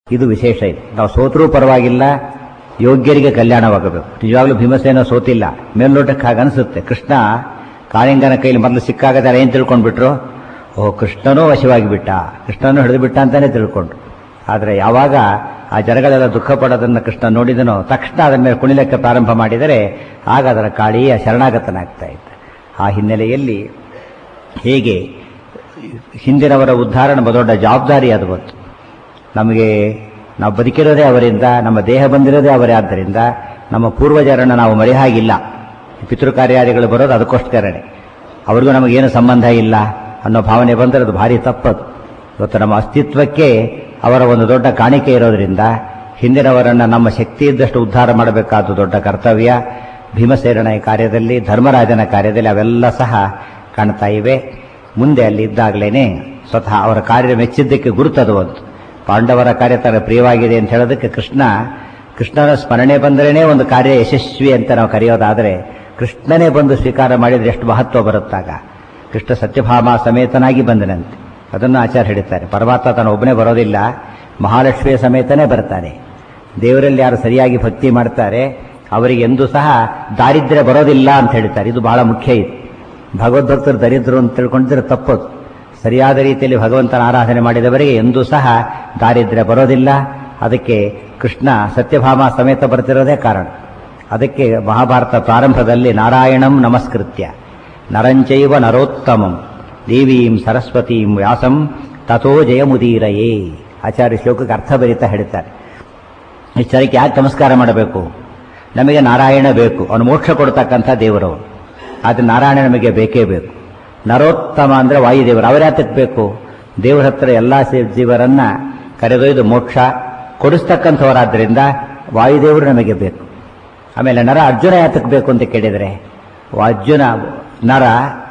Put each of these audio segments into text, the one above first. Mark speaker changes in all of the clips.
Speaker 1: ಇದು ವಿಶೇಷ ಇದೆ ನಾವು ಸೋತರೂ ಪರವಾಗಿಲ್ಲ ಯೋಗ್ಯರಿಗೆ ಕಲ್ಯಾಣವಾಗಬೇಕು ನಿಜವಾಗ್ಲೂ ಭೀಮಸೇನ ಸೋತಿಲ್ಲ ಮೇಲ್ನೋಟಕ್ಕೆ ಹಾಗೆ ಅನಿಸುತ್ತೆ ಕೃಷ್ಣ ಕಾಳಿಂಗನ ಕೈಲಿ ಮೊದಲು ಸಿಕ್ಕಾಗದಾರೆ ಏನು ತಿಳ್ಕೊಂಡ್ಬಿಟ್ರು ಓ ಕೃಷ್ಣನೂ ವಶವಾಗಿ ಬಿಟ್ಟ ಕೃಷ್ಣನೂ ಹಿಡಿದು ಬಿಟ್ಟ ಅಂತಾನೆ ತಿಳ್ಕೊಂಡ್ರು ಆದರೆ ಯಾವಾಗ ಆ ಜನಗಳೆಲ್ಲ ದುಃಖ ಪಡೋದನ್ನು ಕೃಷ್ಣ ನೋಡಿದನೋ ತಕ್ಷಣ ಅದರ ಮೇಲೆ ಕುಣಿಲಕ್ಕೆ ಪ್ರಾರಂಭ ಮಾಡಿದರೆ ಆಗ ಅದರ ಕಾಳಿಯ ಶರಣಾಗತನಾಗ್ತಾ ಇದ್ದ ಆ ಹಿನ್ನೆಲೆಯಲ್ಲಿ ಹೇಗೆ ಹಿಂದಿನವರ ಉದ್ಧಾರ ನಮ್ಮ ದೊಡ್ಡ ಜವಾಬ್ದಾರಿ ಅದು ಬಂತು ನಮಗೆ ನಾವು ಬದುಕಿರೋದೇ ಅವರಿಂದ ನಮ್ಮ ದೇಹ ಬಂದಿರೋದೇ ಅವರೇ ಆದ್ದರಿಂದ ನಮ್ಮ ಪೂರ್ವಜರನ್ನು ನಾವು ಮರೆಯಾಗಿಲ್ಲ ಪಿತೃ ಕಾರ್ಯಾದಿಗಳು ಬರೋದು ಅದಕ್ಕೋಸ್ಕರನೇ ಅವ್ರಿಗೂ ನಮಗೇನು ಸಂಬಂಧ ಇಲ್ಲ ಅನ್ನೋ ಭಾವನೆ ಬಂದರೆ ಅದು ಭಾರಿ ತಪ್ಪದು ಇವತ್ತು ನಮ್ಮ ಅಸ್ತಿತ್ವಕ್ಕೆ ಅವರ ಒಂದು ದೊಡ್ಡ ಕಾಣಿಕೆ ಇರೋದ್ರಿಂದ ಹಿಂದಿನವರನ್ನು ನಮ್ಮ ಶಕ್ತಿ ಇದ್ದಷ್ಟು ಉದ್ಧಾರ ಮಾಡಬೇಕಾದ ದೊಡ್ಡ ಕರ್ತವ್ಯ ಭೀಮಸೇನನ ಕಾರ್ಯದಲ್ಲಿ ಧರ್ಮರಾಜನ ಕಾರ್ಯದಲ್ಲಿ ಅವೆಲ್ಲ ಸಹ ಕಾಣ್ತಾ ಇವೆ ಮುಂದೆ ಅಲ್ಲಿ ಇದ್ದಾಗಲೇ ಸ್ವತಃ ಅವರ ಕಾರ್ಯ ಮೆಚ್ಚಿದ್ದಕ್ಕೆ ಗುರುತದು ಒಂದು ಪಾಂಡವರ ಕಾರ್ಯ ತನಗೆ ಪ್ರಿಯವಾಗಿದೆ ಅಂತ ಹೇಳೋದಕ್ಕೆ ಕೃಷ್ಣ ಕೃಷ್ಣನ ಸ್ಮರಣೆ ಬಂದರೇನೆ ಒಂದು ಕಾರ್ಯ ಯಶಸ್ವಿ ಅಂತ ನಾವು ಕರೆಯೋದಾದರೆ ಕೃಷ್ಣನೇ ಬಂದು ಸ್ವೀಕಾರ ಮಾಡಿದರೆ ಎಷ್ಟು ಮಹತ್ವ ಬರುತ್ತಾಗ ಕೃಷ್ಣ ಸತ್ಯಭಾಮ ಸಮೇತನಾಗಿ ಬಂದನಂತೆ ಅದನ್ನು ಆಚಾರ ಹಿಡಿತಾರೆ ಪರಮಾತ್ಮ ತಾನು ಒಬ್ಬನೇ ಬರೋದಿಲ್ಲ ಮಹಾಲಕ್ಷ್ಮಿಯ ಸಮೇತನೇ ಬರ್ತಾನೆ ದೇವರಲ್ಲಿ ಯಾರು ಸರಿಯಾಗಿ ಭಕ್ತಿ ಮಾಡ್ತಾರೆ ಅವರಿಗೆ ಎಂದೂ ಸಹ ದಾರಿದ್ರ್ಯ ಬರೋದಿಲ್ಲ ಅಂತ ಹೇಳ್ತಾರೆ ಇದು ಬಹಳ ಮುಖ್ಯ ಇದು ಭಗವದ್ಭಕ್ತರು ದರಿದ್ರು ಅಂತ ತಿಳ್ಕೊಂಡಿದ್ರೆ ತಪ್ಪದು ಸರಿಯಾದ ರೀತಿಯಲ್ಲಿ ಭಗವಂತನ ಆರಾಧನೆ ಮಾಡಿದವರಿಗೆ ಎಂದೂ ಸಹ ದಾರಿದ್ರ್ಯ ಬರೋದಿಲ್ಲ ಅದಕ್ಕೆ ಕೃಷ್ಣ ಸತ್ಯಭಾಮ ಸಮೇತ ಬರ್ತಿರೋದೇ ಕಾರಣ ಅದಕ್ಕೆ ಮಹಾಭಾರತ ಪ್ರಾರಂಭದಲ್ಲಿ ನಾರಾಯಣಂ ನಮಸ್ಕೃತ್ಯ ನರಂಚೈವ ನರೋತ್ತಮಂ ದೇವೀಂ ಸರಸ್ವತೀಂ ವ್ಯಾಸಂ ತಥೋ ಜಯಮುದೀರಯೇ ಆಚಾರ್ಯ ಶ್ಲೋಕಕ್ಕೆ ಅರ್ಥ ಬರೀತಾ ಹೇಳ್ತಾರೆ ಇಷ್ಟಕ್ಕೆ ಯಾಕೆ ನಮಸ್ಕಾರ ಮಾಡಬೇಕು ನಮಗೆ ನಾರಾಯಣ ಬೇಕು ಅವನು ಮೋಕ್ಷ ಕೊಡ್ತಕ್ಕಂಥ ದೇವರವನು ಆದರೆ ನಾರಾಯಣ ನಮಗೆ ಬೇಕೇ ಬೇಕು ನರೋತ್ತಮ ಅಂದರೆ ವಾಯುದೇವರು ಅವರ್ಯಾತಕ್ಕೆ ಬೇಕು ದೇವರ ಹತ್ರ ಎಲ್ಲ ಜೀವರನ್ನ ಕರೆದೊಯ್ದು ಮೋಕ್ಷ ಕೊಡಿಸ್ತಕ್ಕಂಥವರಾದ್ದರಿಂದ ವಾಯುದೇವರು ನಮಗೆ ಬೇಕು ಆಮೇಲೆ ನರ ಅರ್ಜುನ ಯಾತಕ್ಕೆ ಬೇಕು ಅಂತ ಕೇಳಿದರೆ ಅರ್ಜುನ ನರ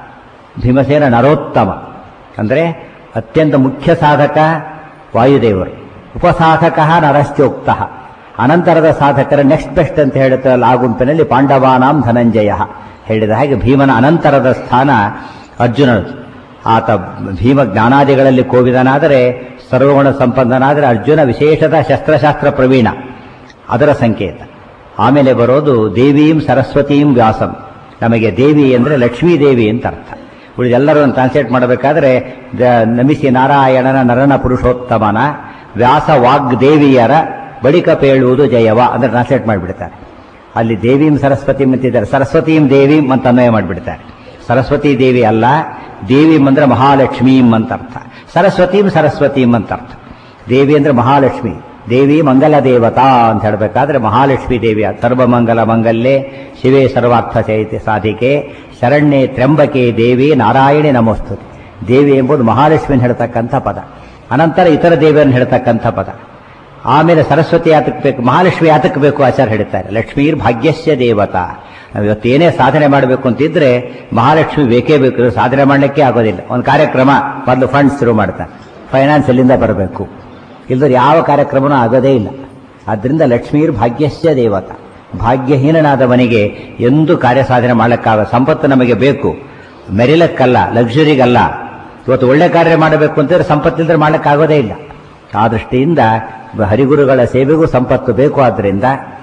Speaker 1: ಭೀಮಸೇನ ನರೋತ್ತಮ ಅಂದರೆ ಅತ್ಯಂತ ಮುಖ್ಯ ಸಾಧಕ ವಾಯುದೇವರು ಉಪಸಾಧಕ ನರಶ್ಚೋಕ್ತ ಅನಂತರದ ಸಾಧಕರ ನೆಕ್ಸ್ಟ್ ಬೆಸ್ಟ್ ಅಂತ ಹೇಳುತ್ತಲ್ಲ ಆ ಗುಂಪಿನಲ್ಲಿ ಪಾಂಡವಾನಾಂ ಧನಂಜಯ ಹೇಳಿದ ಹಾಗೆ ಭೀಮನ ಅನಂತರದ ಸ್ಥಾನ ಅರ್ಜುನನದು ಆತ ಭೀಮ ಜ್ಞಾನಾದಿಗಳಲ್ಲಿ ಕೋವಿದನಾದರೆ ಸರ್ವಗುಣ ಸಂಪನ್ನನಾದರೆ ಅರ್ಜುನ ವಿಶೇಷದ ಶಸ್ತ್ರಶಾಸ್ತ್ರ ಪ್ರವೀಣ ಅದರ ಸಂಕೇತ ಆಮೇಲೆ ಬರೋದು ದೇವೀಂ ಸರಸ್ವತೀಂ ವ್ಯಾಸಂ ನಮಗೆ ದೇವಿ ಅಂದರೆ ಲಕ್ಷ್ಮೀ ದೇವಿ ಅಂತ ಅರ್ಥ ಉಳಿದೆಲ್ಲರೂ ಟ್ರಾನ್ಸ್ಲೇಟ್ ಮಾಡಬೇಕಾದ್ರೆ ನಮಿಸಿ ನಾರಾಯಣನ ನರನ ಪುರುಷೋತ್ತಮನ ವ್ಯಾಸ ವಾಗ್ದೇವಿಯರ ಬಳಿಕ ಪೇಳುವುದು ಜಯವ ಅಂದ್ರೆ ಟ್ರಾನ್ಸ್ಲೇಟ್ ಮಾಡಿಬಿಡ್ತಾರೆ ಅಲ್ಲಿ ದೇವೀಂ ಸರಸ್ವತೀಂ ಅಂತಿದ್ದಾರೆ ಸರಸ್ವತೀಂ ದೇವೀಂ ಅಂತ ಅನ್ವಯ ಮಾಡಿಬಿಡ್ತಾರೆ ಸರಸ್ವತಿ ದೇವಿ ಅಲ್ಲ ದೇವೀಂ ಅಂದ್ರೆ ಮಹಾಲಕ್ಷ್ಮೀಂ ಅಂತ ಅರ್ಥ ಸರಸ್ವತೀಂ ಸರಸ್ವತೀಂ ಅಂತ ಅರ್ಥ ದೇವಿ ಅಂದ್ರೆ ಮಹಾಲಕ್ಷ್ಮಿ ದೇವಿ ಮಂಗಲ ದೇವತಾ ಅಂತ ಹೇಳಬೇಕಾದ್ರೆ ಮಹಾಲಕ್ಷ್ಮಿ ದೇವಿಯ ಸರ್ವಮಂಗಲ ಮಂಗಲ್ಯೆ ಶಿವೇ ಸರ್ವಾರ್ಥ ಚೈತ್ಯ ಸಾಧಿಕೆ ಶರಣ್ಯೆ ತ್ರ್ಯಂಬಕೆ ದೇವಿ ನಾರಾಯಣಿ ನಮೋಸ್ತುತಿ ದೇವಿ ಎಂಬುದು ಮಹಾಲಕ್ಷ್ಮಿನ ಹೇಳ್ತಕ್ಕಂಥ ಪದ ಅನಂತರ ಇತರ ದೇವಿಯನ್ನು ಹೇಳ್ತಕ್ಕಂಥ ಪದ ಆಮೇಲೆ ಸರಸ್ವತಿ ಯಾತಕ್ಕೆ ಬೇಕು ಮಹಾಲಕ್ಷ್ಮಿ ಯಾತಕ್ಕೆ ಬೇಕು ಆಚಾರ್ಯ ಹೇಳ್ತಾರೆ ಲಕ್ಷ್ಮೀರ್ ಭಾಗ್ಯಸ್ಯ ದೇವತಾ ನಾವು ಇವತ್ತೇನೇ ಸಾಧನೆ ಮಾಡಬೇಕು ಅಂತಿದ್ರೆ ಮಹಾಲಕ್ಷ್ಮಿ ಬೇಕೇ ಬೇಕು ಸಾಧನೆ ಮಾಡಲಿಕ್ಕೆ ಆಗೋದಿಲ್ಲ ಒಂದು ಕಾರ್ಯಕ್ರಮ ಮೊದಲು ಫಂಡ್ಸ್ ಶುರು ಮಾಡ್ತಾರೆ ಫೈನಾನ್ಸ್ ಎಲ್ಲಿಂದ ಬರಬೇಕು ಇಲ್ಲದ್ರೆ ಯಾವ ಕಾರ್ಯಕ್ರಮನೂ ಆಗೋದೇ ಇಲ್ಲ ಆದ್ದರಿಂದ ಲಕ್ಷ್ಮೀರ್ ಭಾಗ್ಯಸ್ಯ ದೇವತಾ ಭಾಗ್ಯಹೀನನಾದವನಿಗೆ ಎಂದು ಕಾರ್ಯ ಸಾಧನೆ ಮಾಡಲಿಕ್ಕಾಗ ಸಂಪತ್ತು ನಮಗೆ ಬೇಕು ಮೆರಿಲಕ್ಕಲ್ಲ ಲಕ್ಸುರಿಗಲ್ಲ ಇವತ್ತು ಒಳ್ಳೆ ಕಾರ್ಯ ಮಾಡಬೇಕು ಅಂತಂದ್ರೆ ಸಂಪತ್ತಿಲ್ಲದ್ರೆ ಮಾಡಲಿಕ್ಕಾಗೋದೇ ಇಲ್ಲ ಆ ದೃಷ್ಟಿಯಿಂದ ಹರಿಗುರುಗಳ ಸೇವೆಗೂ ಸಂಪತ್ತು ಬೇಕು ಆದ್ದರಿಂದ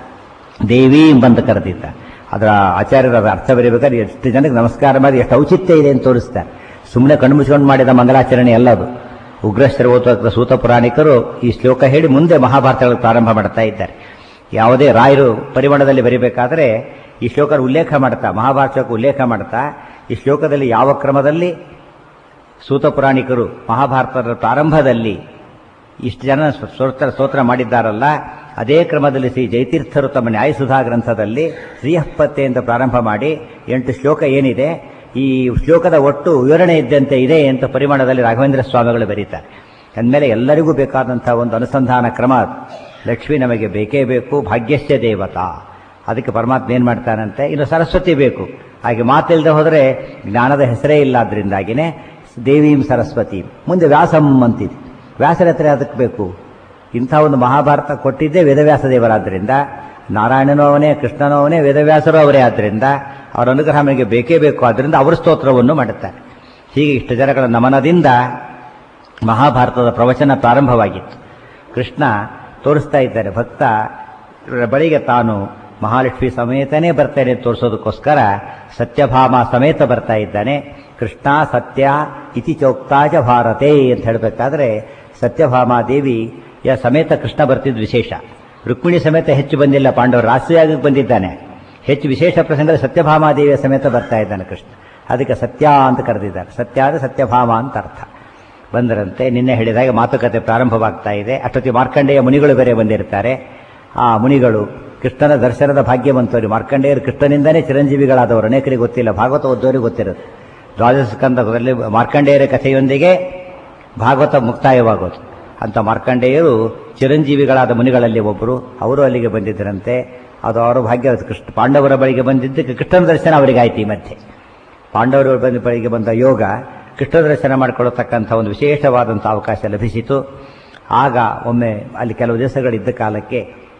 Speaker 1: ದೇವಿ ಬಂದು ಕರೆದಿದ್ದ ಅದರ ಆಚಾರ್ಯರ ಅರ್ಥ ಬರೀಬೇಕಾದ್ರೆ ಎಷ್ಟು ಜನಕ್ಕೆ ನಮಸ್ಕಾರ ಮಾಡಿ ಎಷ್ಟು ಔಚಿತ್ಯ ಇದೆ ಅಂತ ತೋರಿಸ್ತಾರೆ ಸುಮ್ಮನೆ ಕಣ್ಣು ಮುಚ್ಕೊಂಡು ಮಾಡಿದ ಮಂಗಲಾಚರಣೆ ಅಲ್ಲದು ಉಗ್ರಶ್ರವೋತ ಸೂತ ಪುರಾಣಿಕರು ಈ ಶ್ಲೋಕ ಹೇಳಿ ಮುಂದೆ ಮಹಾಭಾರತಗಳು ಪ್ರಾರಂಭ ಮಾಡ್ತಾ ಇದ್ದಾರೆ ಯಾವುದೇ ರಾಯರು ಪರಿಮಾಣದಲ್ಲಿ ಬರೀಬೇಕಾದ್ರೆ ಈ ಶ್ಲೋಕ ಉಲ್ಲೇಖ ಮಾಡ್ತಾ ಮಹಾಭಾರತಕ್ಕೆ ಉಲ್ಲೇಖ ಮಾಡ್ತಾ ಈ ಶ್ಲೋಕದಲ್ಲಿ ಯಾವ ಕ್ರಮದಲ್ಲಿ ಸೂತ ಪುರಾಣಿಕರು ಮಹಾಭಾರತದ ಪ್ರಾರಂಭದಲ್ಲಿ ಇಷ್ಟು ಜನ ಸ್ತೋತ್ರ ಸ್ತೋತ್ರ ಮಾಡಿದ್ದಾರಲ್ಲ ಅದೇ ಕ್ರಮದಲ್ಲಿ ಶ್ರೀ ಜಯತೀರ್ಥರು ತಮ್ಮ ನ್ಯಾಯಸುಧಾ ಗ್ರಂಥದಲ್ಲಿ ಶ್ರೀಯಪ್ಪತ್ತೆ ಅಂತ ಪ್ರಾರಂಭ ಮಾಡಿ ಎಂಟು ಶ್ಲೋಕ ಏನಿದೆ ಈ ಶ್ಲೋಕದ ಒಟ್ಟು ವಿವರಣೆ ಇದ್ದಂತೆ ಇದೆ ಅಂತ ಪರಿಮಾಣದಲ್ಲಿ ರಾಘವೇಂದ್ರ ಸ್ವಾಮಿಗಳು ಬರೀತಾರೆ ಅಂದಮೇಲೆ ಎಲ್ಲರಿಗೂ ಬೇಕಾದಂತಹ ಒಂದು ಅನುಸಂಧಾನ ಕ್ರಮ ಅದು ಲಕ್ಷ್ಮಿ ನಮಗೆ ಬೇಕೇ ಬೇಕು ಭಾಗ್ಯಸ್ಯ ದೇವತಾ ಅದಕ್ಕೆ ಪರಮಾತ್ಮ ಏನು ಮಾಡ್ತಾನಂತೆ ಇನ್ನು ಸರಸ್ವತಿ ಬೇಕು ಹಾಗೆ ಮಾತಿಲ್ಲದೆ ಹೋದರೆ ಜ್ಞಾನದ ಹೆಸರೇ ಇಲ್ಲ ಅದರಿಂದಾಗಿನೇ ದೇವೀಂ ಸರಸ್ವತಿ ಮುಂದೆ ವ್ಯಾಸಂ ಅಂತಿದೆ ವ್ಯಾಸರ ಹತ್ರ ಅದಕ್ಕೆ ಬೇಕು ಇಂಥ ಒಂದು ಮಹಾಭಾರತ ಕೊಟ್ಟಿದ್ದೇ ವೇದವ್ಯಾಸ ದೇವರಾದ್ದರಿಂದ ನಾರಾಯಣನೂ ಅವನೇ ಕೃಷ್ಣನೂ ಅವನೇ ವೇದವ್ಯಾಸರು ಅವರೇ ಆದ್ದರಿಂದ ಅವರ ಅನುಗ್ರಹ ನಮಗೆ ಬೇಕೇ ಬೇಕು ಆದ್ದರಿಂದ ಅವರು ಸ್ತೋತ್ರವನ್ನು ಮಾಡುತ್ತಾರೆ ಹೀಗೆ ಇಷ್ಟು ಜನಗಳ ನಮನದಿಂದ ಮಹಾಭಾರತದ ಪ್ರವಚನ ಪ್ರಾರಂಭವಾಗಿತ್ತು ಕೃಷ್ಣ ತೋರಿಸ್ತಾ ಇದ್ದಾರೆ ಭಕ್ತ ಬಳಿಗೆ ತಾನು ಮಹಾಲಕ್ಷ್ಮಿ ಸಮೇತನೇ ಬರ್ತೇನೆ ಅಂತ ತೋರಿಸೋದಕ್ಕೋಸ್ಕರ ಸತ್ಯಭಾಮ ಸಮೇತ ಬರ್ತಾ ಇದ್ದಾನೆ ಕೃಷ್ಣ ಸತ್ಯ ಇತಿ ಚೌಕ್ತಾಜ ಭಾರತೆ ಅಂತ ಹೇಳಬೇಕಾದ್ರೆ ಸತ್ಯಭಾಮ ದೇವಿಯ ಸಮೇತ ಕೃಷ್ಣ ಬರ್ತಿದ್ದು ವಿಶೇಷ ರುಕ್ಮಿಣಿ ಸಮೇತ ಹೆಚ್ಚು ಬಂದಿಲ್ಲ ಪಾಂಡವರು ರಾಷ್ಟ್ರೀಯಾಗಿ ಬಂದಿದ್ದಾನೆ ಹೆಚ್ಚು ವಿಶೇಷ ಪ್ರಸಂಗದಲ್ಲಿ ಸತ್ಯಭಾಮಾದೇವಿಯ ಸಮೇತ ಬರ್ತಾ ಇದ್ದಾನೆ ಕೃಷ್ಣ ಅದಕ್ಕೆ ಸತ್ಯ ಅಂತ ಕರೆದಿದ್ದಾರೆ ಸತ್ಯ ಅಂದರೆ ಸತ್ಯಭಾಮ ಅಂತ ಅರ್ಥ ಬಂದರಂತೆ ನಿನ್ನೆ ಹೇಳಿದಾಗ ಮಾತುಕತೆ ಪ್ರಾರಂಭವಾಗ್ತಾ ಇದೆ ಅಷ್ಟೊತ್ತಿ ಮಾರ್ಕಂಡೇಯ ಮುನಿಗಳು ಬೇರೆ ಬಂದಿರ್ತಾರೆ ಆ ಮುನಿಗಳು ಕೃಷ್ಣನ ದರ್ಶನದ ಭಾಗ್ಯವಂತವರು ಮಾರ್ಕಂಡೇಯರು ಕೃಷ್ಣನಿಂದನೇ ಚಿರಂಜೀವಿಗಳಾದವರು ಅನೇಕರಿಗೆ ಗೊತ್ತಿಲ್ಲ ಭಾಗವತ ಓದೋರಿಗೆ ಗೊತ್ತಿರುತ್ತೆ ದ್ವಾದಶ ಸ್ಕಂದದಲ್ಲಿ ಮಾರ್ಕಂಡೇಯರ ಕಥೆಯೊಂದಿಗೆ ಭಾಗವತ ಮುಕ್ತಾಯವಾಗೋದು ಅಂತ ಮಾರ್ಕಂಡೇಯರು ಚಿರಂಜೀವಿಗಳಾದ ಮುನಿಗಳಲ್ಲಿ ಒಬ್ಬರು ಅವರು ಅಲ್ಲಿಗೆ ಬಂದಿದ್ದರಂತೆ ಅದು ಅವರ ಭಾಗ್ಯ ಕೃಷ್ಣ ಪಾಂಡವರ ಬಳಿಗೆ ಬಂದಿದ್ದಕ್ಕೆ ಕೃಷ್ಣನ ದರ್ಶನ ಅವರಿಗೆ ಆಯ್ತು ಈ ಮಧ್ಯೆ ಪಾಂಡವರ ಬಂದ ಬಳಿಗೆ ಬಂದ ಯೋಗ ಕೃಷ್ಣ ದರ್ಶನ ಮಾಡಿಕೊಳ್ಳತಕ್ಕಂಥ ಒಂದು ವಿಶೇಷವಾದಂಥ ಅವಕಾಶ ಲಭಿಸಿತು ಆಗ ಒಮ್ಮೆ ಅಲ್ಲಿ ಕೆಲವು ದಿವಸಗಳಿದ್ದ ಕಾಲಕ್ಕೆ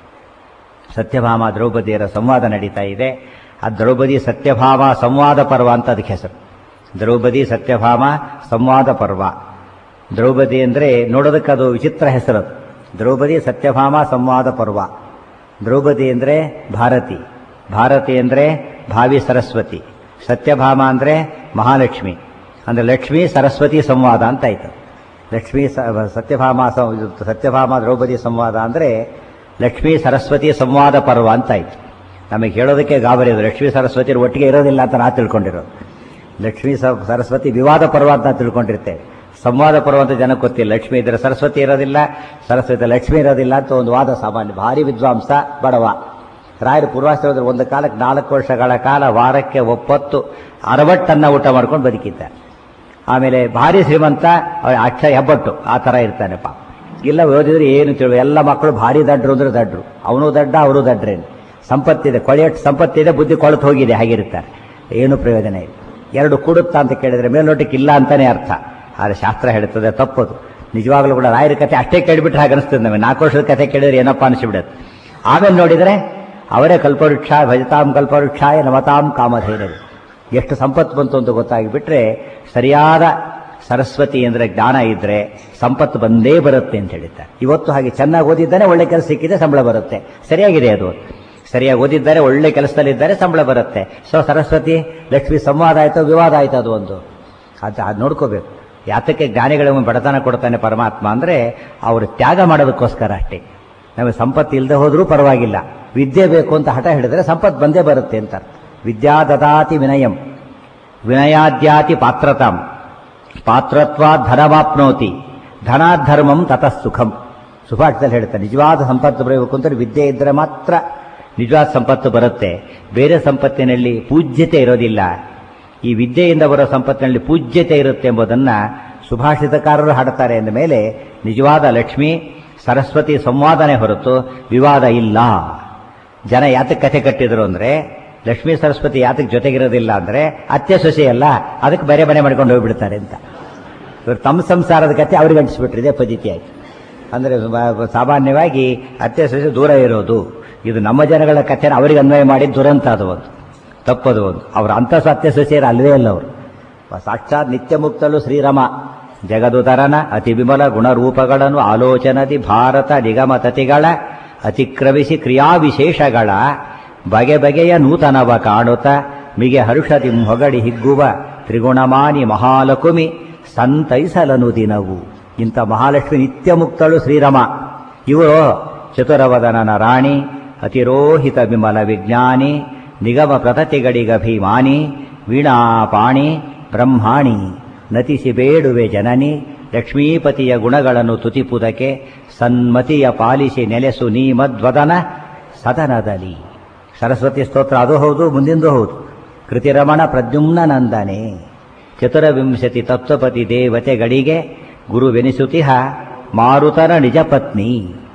Speaker 1: ಸತ್ಯಭಾಮ ದ್ರೌಪದಿಯರ ಸಂವಾದ ನಡೀತಾ ಇದೆ ಆ ದ್ರೌಪದಿ ಸತ್ಯಭಾಮ ಸಂವಾದ ಪರ್ವ ಅಂತ ಅದಕ್ಕೆ ಹೆಸರು ದ್ರೌಪದಿ ಸತ್ಯಭಾಮ ಸಂವಾದ ಪರ್ವ ದ್ರೌಪದಿ ಅಂದರೆ ನೋಡೋದಕ್ಕೆ ಅದು ವಿಚಿತ್ರ ಹೆಸರು ಅದು ದ್ರೌಪದಿ ಸತ್ಯಭಾಮ ಸಂವಾದ ಪರ್ವ ದ್ರೌಪದಿ ಅಂದರೆ ಭಾರತಿ ಭಾರತಿ ಅಂದರೆ ಭಾವಿ ಸರಸ್ವತಿ ಸತ್ಯಭಾಮ ಅಂದರೆ ಮಹಾಲಕ್ಷ್ಮಿ ಅಂದರೆ ಲಕ್ಷ್ಮಿ ಸರಸ್ವತಿ ಸಂವಾದ ಅಂತ ಆಯ್ತು ಲಕ್ಷ್ಮೀ ಸ- ಸತ್ಯಭಾಮ ಸಂ- ಇದು ಸತ್ಯಭಾಮ ದ್ರೌಪದಿ ಸಂವಾದ ಅಂದರೆ ಲಕ್ಷ್ಮೀ ಸರಸ್ವತಿ ಸಂವಾದ ಪರ್ವ ಅಂತ ಆಯ್ತು ನಮಗೆ ಹೇಳೋದಕ್ಕೆ ಗಾಬರಿ ಅದು ಲಕ್ಷ್ಮೀ ಸರಸ್ವತಿ ಒಟ್ಟಿಗೆ ಇರೋದಿಲ್ಲ ಅಂತ ನಾ ತಿಳ್ಕೊಂಡಿರೋದು ಲಕ್ಷ್ಮೀ ಸ- ಸರಸ್ವತಿ ವಿವಾದ ಪರ್ವ ಅಂತ ನಾವು ತಿಳ್ಕೊಂಡಿರ್ತೇವೆ ಸಂವಾದ ಪರ್ವ ಅಂತ ಜನಕ್ಕೆ ಗೊತ್ತಿಲ್ಲ ಲಕ್ಷ್ಮಿ ಇದ್ರೆ ಸರಸ್ವತಿ ಇರೋದಿಲ್ಲ ಸರಸ್ವತಿ ಲಕ್ಷ್ಮಿ ಇರೋದಿಲ್ಲ ಅಂತ ಒಂದು ವಾದ ಸಾಮಾನ್ಯ ಭಾರಿ ವಿದ್ವಾಂಸ ಬಡವ ರಾಯರು ಪೂರ್ವಾಶ್ರಮದ ಒಂದು ಕಾಲಕ್ಕೆ ನಾಲ್ಕು ವರ್ಷಗಳ ಕಾಲ ವಾರಕ್ಕೆ ಒಪ್ಪತ್ತು ಅರವಟ್ಟನ್ನ ಊಟ ಮಾಡ್ಕೊಂಡು ಬದುಕಿದ್ದಾರೆ ಆಮೇಲೆ ಭಾರಿ ಶ್ರೀಮಂತ ಅವ ಅಕ್ಷ ಹೆಬ್ಬಟ್ಟು ಆ ಥರ ಇರ್ತಾನೆ ಪಾಪ ಇಲ್ಲ ಓದಿದ್ರೆ ಏನು ತಿಳುವ ಎಲ್ಲ ಮಕ್ಕಳು ಭಾರಿ ದಡ್ರು ಅಂದ್ರೆ ದಡ್ರು ಅವನು ದಡ್ಡ ಅವರು ದಡ್ರೇನು ಸಂಪತ್ತಿದೆ ಕೊಳೆಯಟ್ಟು ಸಂಪತ್ತಿದೆ ಬುದ್ಧಿ ಕೊಳತು ಹೋಗಿದೆ ಹಾಗಿರ್ತಾರೆ ಏನು ಪ್ರಯೋಜನ ಇಲ್ಲ ಎರಡು ಕೂಡುತ್ತಾ ಅಂತ ಕೇಳಿದ್ರೆ ಮೇಲ್ನೋಟಕ್ಕೆ ಇಲ್ಲ ಅಂತಾನೆ ಅರ್ಥ ಆದರೆ ಶಾಸ್ತ್ರ ಹೇಳ್ತದೆ ತಪ್ಪದು ನಿಜವಾಗ್ಲೂ ಕೂಡ ರಾಯರ ಕಥೆ ಅಷ್ಟೇ ಕೇಳಿಬಿಟ್ರೆ ಹಾಗೆ ಅನಿಸ್ತದೆ ನಮಗೆ ನಾಲ್ಕು ವರ್ಷದ ಕಥೆ ಕೇಳಿದ್ರೆ ಏನಪ್ಪ ಅನಿಸ್ಬಿಡುತ್ತೆ ಆಮೇಲೆ ನೋಡಿದರೆ ಅವರೇ ಕಲ್ಪವೃಕ್ಷ ಭಜತಾಂ ಕಲ್ಪವೃಕ್ಷಾಯ ನಮತಾಂ ಕಾಮಧೇನರು ಎಷ್ಟು ಸಂಪತ್ತು ಬಂತು ಅಂತ ಗೊತ್ತಾಗಿಬಿಟ್ರೆ ಸರಿಯಾದ ಸರಸ್ವತಿ ಅಂದರೆ ಜ್ಞಾನ ಇದ್ರೆ ಸಂಪತ್ತು ಬಂದೇ ಬರುತ್ತೆ ಅಂತ ಹೇಳಿದ್ದಾರೆ ಇವತ್ತು ಹಾಗೆ ಚೆನ್ನಾಗಿ ಓದಿದ್ದಾನೆ ಒಳ್ಳೆ ಕೆಲಸ ಸಿಕ್ಕಿದೆ ಸಂಬಳ ಬರುತ್ತೆ ಸರಿಯಾಗಿದೆ ಅದು ಸರಿಯಾಗಿ ಓದಿದ್ದಾರೆ ಒಳ್ಳೆ ಕೆಲಸದಲ್ಲಿದ್ದಾರೆ ಸಂಬಳ ಬರುತ್ತೆ ಸೊ ಸರಸ್ವತಿ ಲಕ್ಷ್ಮಿ ಸಂವಾದ ಆಯ್ತು ವಿವಾದ ಆಯ್ತು ಅದು ಒಂದು ಅದು ಅದು ನೋಡ್ಕೋಬೇಕು ಯಾತಕ್ಕೆ ಜ್ಞಾನಿಗಳಿಗೆ ಬಡತನ ಕೊಡ್ತಾನೆ ಪರಮಾತ್ಮ ಅಂದರೆ ಅವರು ತ್ಯಾಗ ಮಾಡೋದಕ್ಕೋಸ್ಕರ ಅಷ್ಟೇ ನಮಗೆ ಸಂಪತ್ತು ಇಲ್ಲದೆ ಹೋದರೂ ಪರವಾಗಿಲ್ಲ ವಿದ್ಯೆ ಬೇಕು ಅಂತ ಹಠ ಹಿಡಿದ್ರೆ ಸಂಪತ್ತು ಬಂದೇ ಬರುತ್ತೆ ಅಂತ ಅರ್ಥ. ವಿದ್ಯಾ ದದಾತಿ ವಿನಯಂ ವಿನಯಾದ್ಯಾತಿ ಪಾತ್ರತಾಂ ಪಾತ್ರತ್ವ ಧನಮಾಪ್ನೋತಿ ಧನಾಧರ್ಮಂ ತತಃ ಸುಖಂ ಸುಭಾಷಿತಲ್ಲಿ ಹೇಳ್ತಾರೆ ನಿಜವಾದ ಸಂಪತ್ತು ಬರಬೇಕು ಅಂದರೆ ವಿದ್ಯೆ ಇದ್ದರೆ ಮಾತ್ರ ನಿಜವಾದ ಸಂಪತ್ತು ಬರುತ್ತೆ ಬೇರೆ ಸಂಪತ್ತಿನಲ್ಲಿ ಪೂಜ್ಯತೆ ಇರೋದಿಲ್ಲ ಈ ವಿದ್ಯೆಯಿಂದ ಬರೋ ಸಂಪತ್ತಿನಲ್ಲಿ ಪೂಜ್ಯತೆ ಇರುತ್ತೆ ಎಂಬುದನ್ನು ಸುಭಾಷಿತಕಾರರು ಹಾಡುತ್ತಾರೆ ಎಂದ ಮೇಲೆ ನಿಜವಾದ ಲಕ್ಷ್ಮಿ ಸರಸ್ವತಿ ಸಂವಾದನೆ ಹೊರತು ವಿವಾದ ಇಲ್ಲ ಜನ ಯಾತಕ್ಕೆ ಕಥೆ ಕಟ್ಟಿದ್ರು ಅಂದ್ರೆ ಲಕ್ಷ್ಮೀ ಸರಸ್ವತಿ ಯಾತಕ್ಕೆ ಜೊತೆಗಿರೋದಿಲ್ಲ ಅಂದ್ರೆ ಅತ್ತೆ ಸೊಸೆ ಅಲ್ಲ ಅದಕ್ಕೆ ಬೇರೆ ಮನೆ ಮಾಡ್ಕೊಂಡು ಹೋಗ್ಬಿಡ್ತಾರೆ ಅಂತ ಇವರು ತಮ್ಮ ಸಂಸಾರದ ಕಥೆ ಅವ್ರಿಗೆ ಅಂಟಿಸ್ಬಿಟ್ರು ಇದೇ ಪದ್ಧತಿ ಆಯ್ತು ಅಂದ್ರೆ ಬ- ಸಾಮಾನ್ಯವಾಗಿ ಅತ್ತೆ ಸೊಸೆ ದೂರ ಇರೋದು ಇದು ನಮ್ಮ ಜನಗಳ ಕಥೆನ ಅವರಿಗೆ ಅನ್ವಯ ಮಾಡಿ ದುರಂತ ಅದು ಒಂದು ತಪ್ಪದು ಒಂದು ಅವ್ರ ಅಂತಸ ಅತ್ತೆ ಸೊಸೆಯರು ಅಲ್ವೇ ಅಲ್ಲ ಅವರು ಸಾಕ್ಷಾತ್ ನಿತ್ಯ ಮುಕ್ತಲು ಶ್ರೀರಾಮ ಜಗದುತರನ ಅತಿ ವಿಮಲ ಗುಣರೂಪಗಳನ್ನು ಆಲೋಚನದಿ ಭಾರತ ನಿಗಮತತಿಗಳ ಅತಿಕ್ರಮಿಸಿ ಕ್ರಿಯಾವಿಶೇಷಗಳ ಬಗೆ ಬಗೆಯ ನೂತನವ ಕಾಣುತ್ತ ಮಿಗೆ ಹರುಷದಿ ಹೊಗಡಿ ಹಿಗ್ಗುವ ತ್ರಿಗುಣಮಾನಿ ಮಹಾಲಕುಮಿ ಸಂತೈಸಲನು ದಿನವು ಇಂಥ ಮಹಾಲಕ್ಷ್ಮಿ ನಿತ್ಯ ಮುಕ್ತಳು ಶ್ರೀರಾಮ ಇವರು ಚತುರವದನನ ರಾಣಿ ಅತಿರೋಹಿತ ವಿಮಲ ವಿಜ್ಞಾನಿ ನಿಗಮ ಪ್ರತತಿಗಳಿಗಭಿಮಾನಿ ವೀಣಾಪಾಣಿ ಬ್ರಹ್ಮಾಣಿ ನತಿಸಿ ಬೇಡುವೆ ಜನನಿ ಲಕ್ಷ್ಮೀಪತಿಯ ಗುಣಗಳನ್ನು ತುತಿಪುದಕ್ಕೆ ಸನ್ಮತಿಯ ಪಾಲಿಸಿ ನೆಲೆಸು ನೀ ಮದ್ವದನ ಸದನದಲ್ಲಿ ಸರಸ್ವತಿ ಸ್ತೋತ್ರ ಅದು ಹೌದು ಮುಂದಿಂದು ಹೌದು ಕೃತಿರಮಣ ಪ್ರದ್ಯುಮ್ನ ನಂದನೆ ಚತುರವಿಂಶತಿ ತತ್ವಪತಿ ದೇವತೆಗಳಿಗೆ ಗುರುವೆನಿಸುತಿಹ ಮಾರುತರ ನಿಜ ಪತ್ನಿ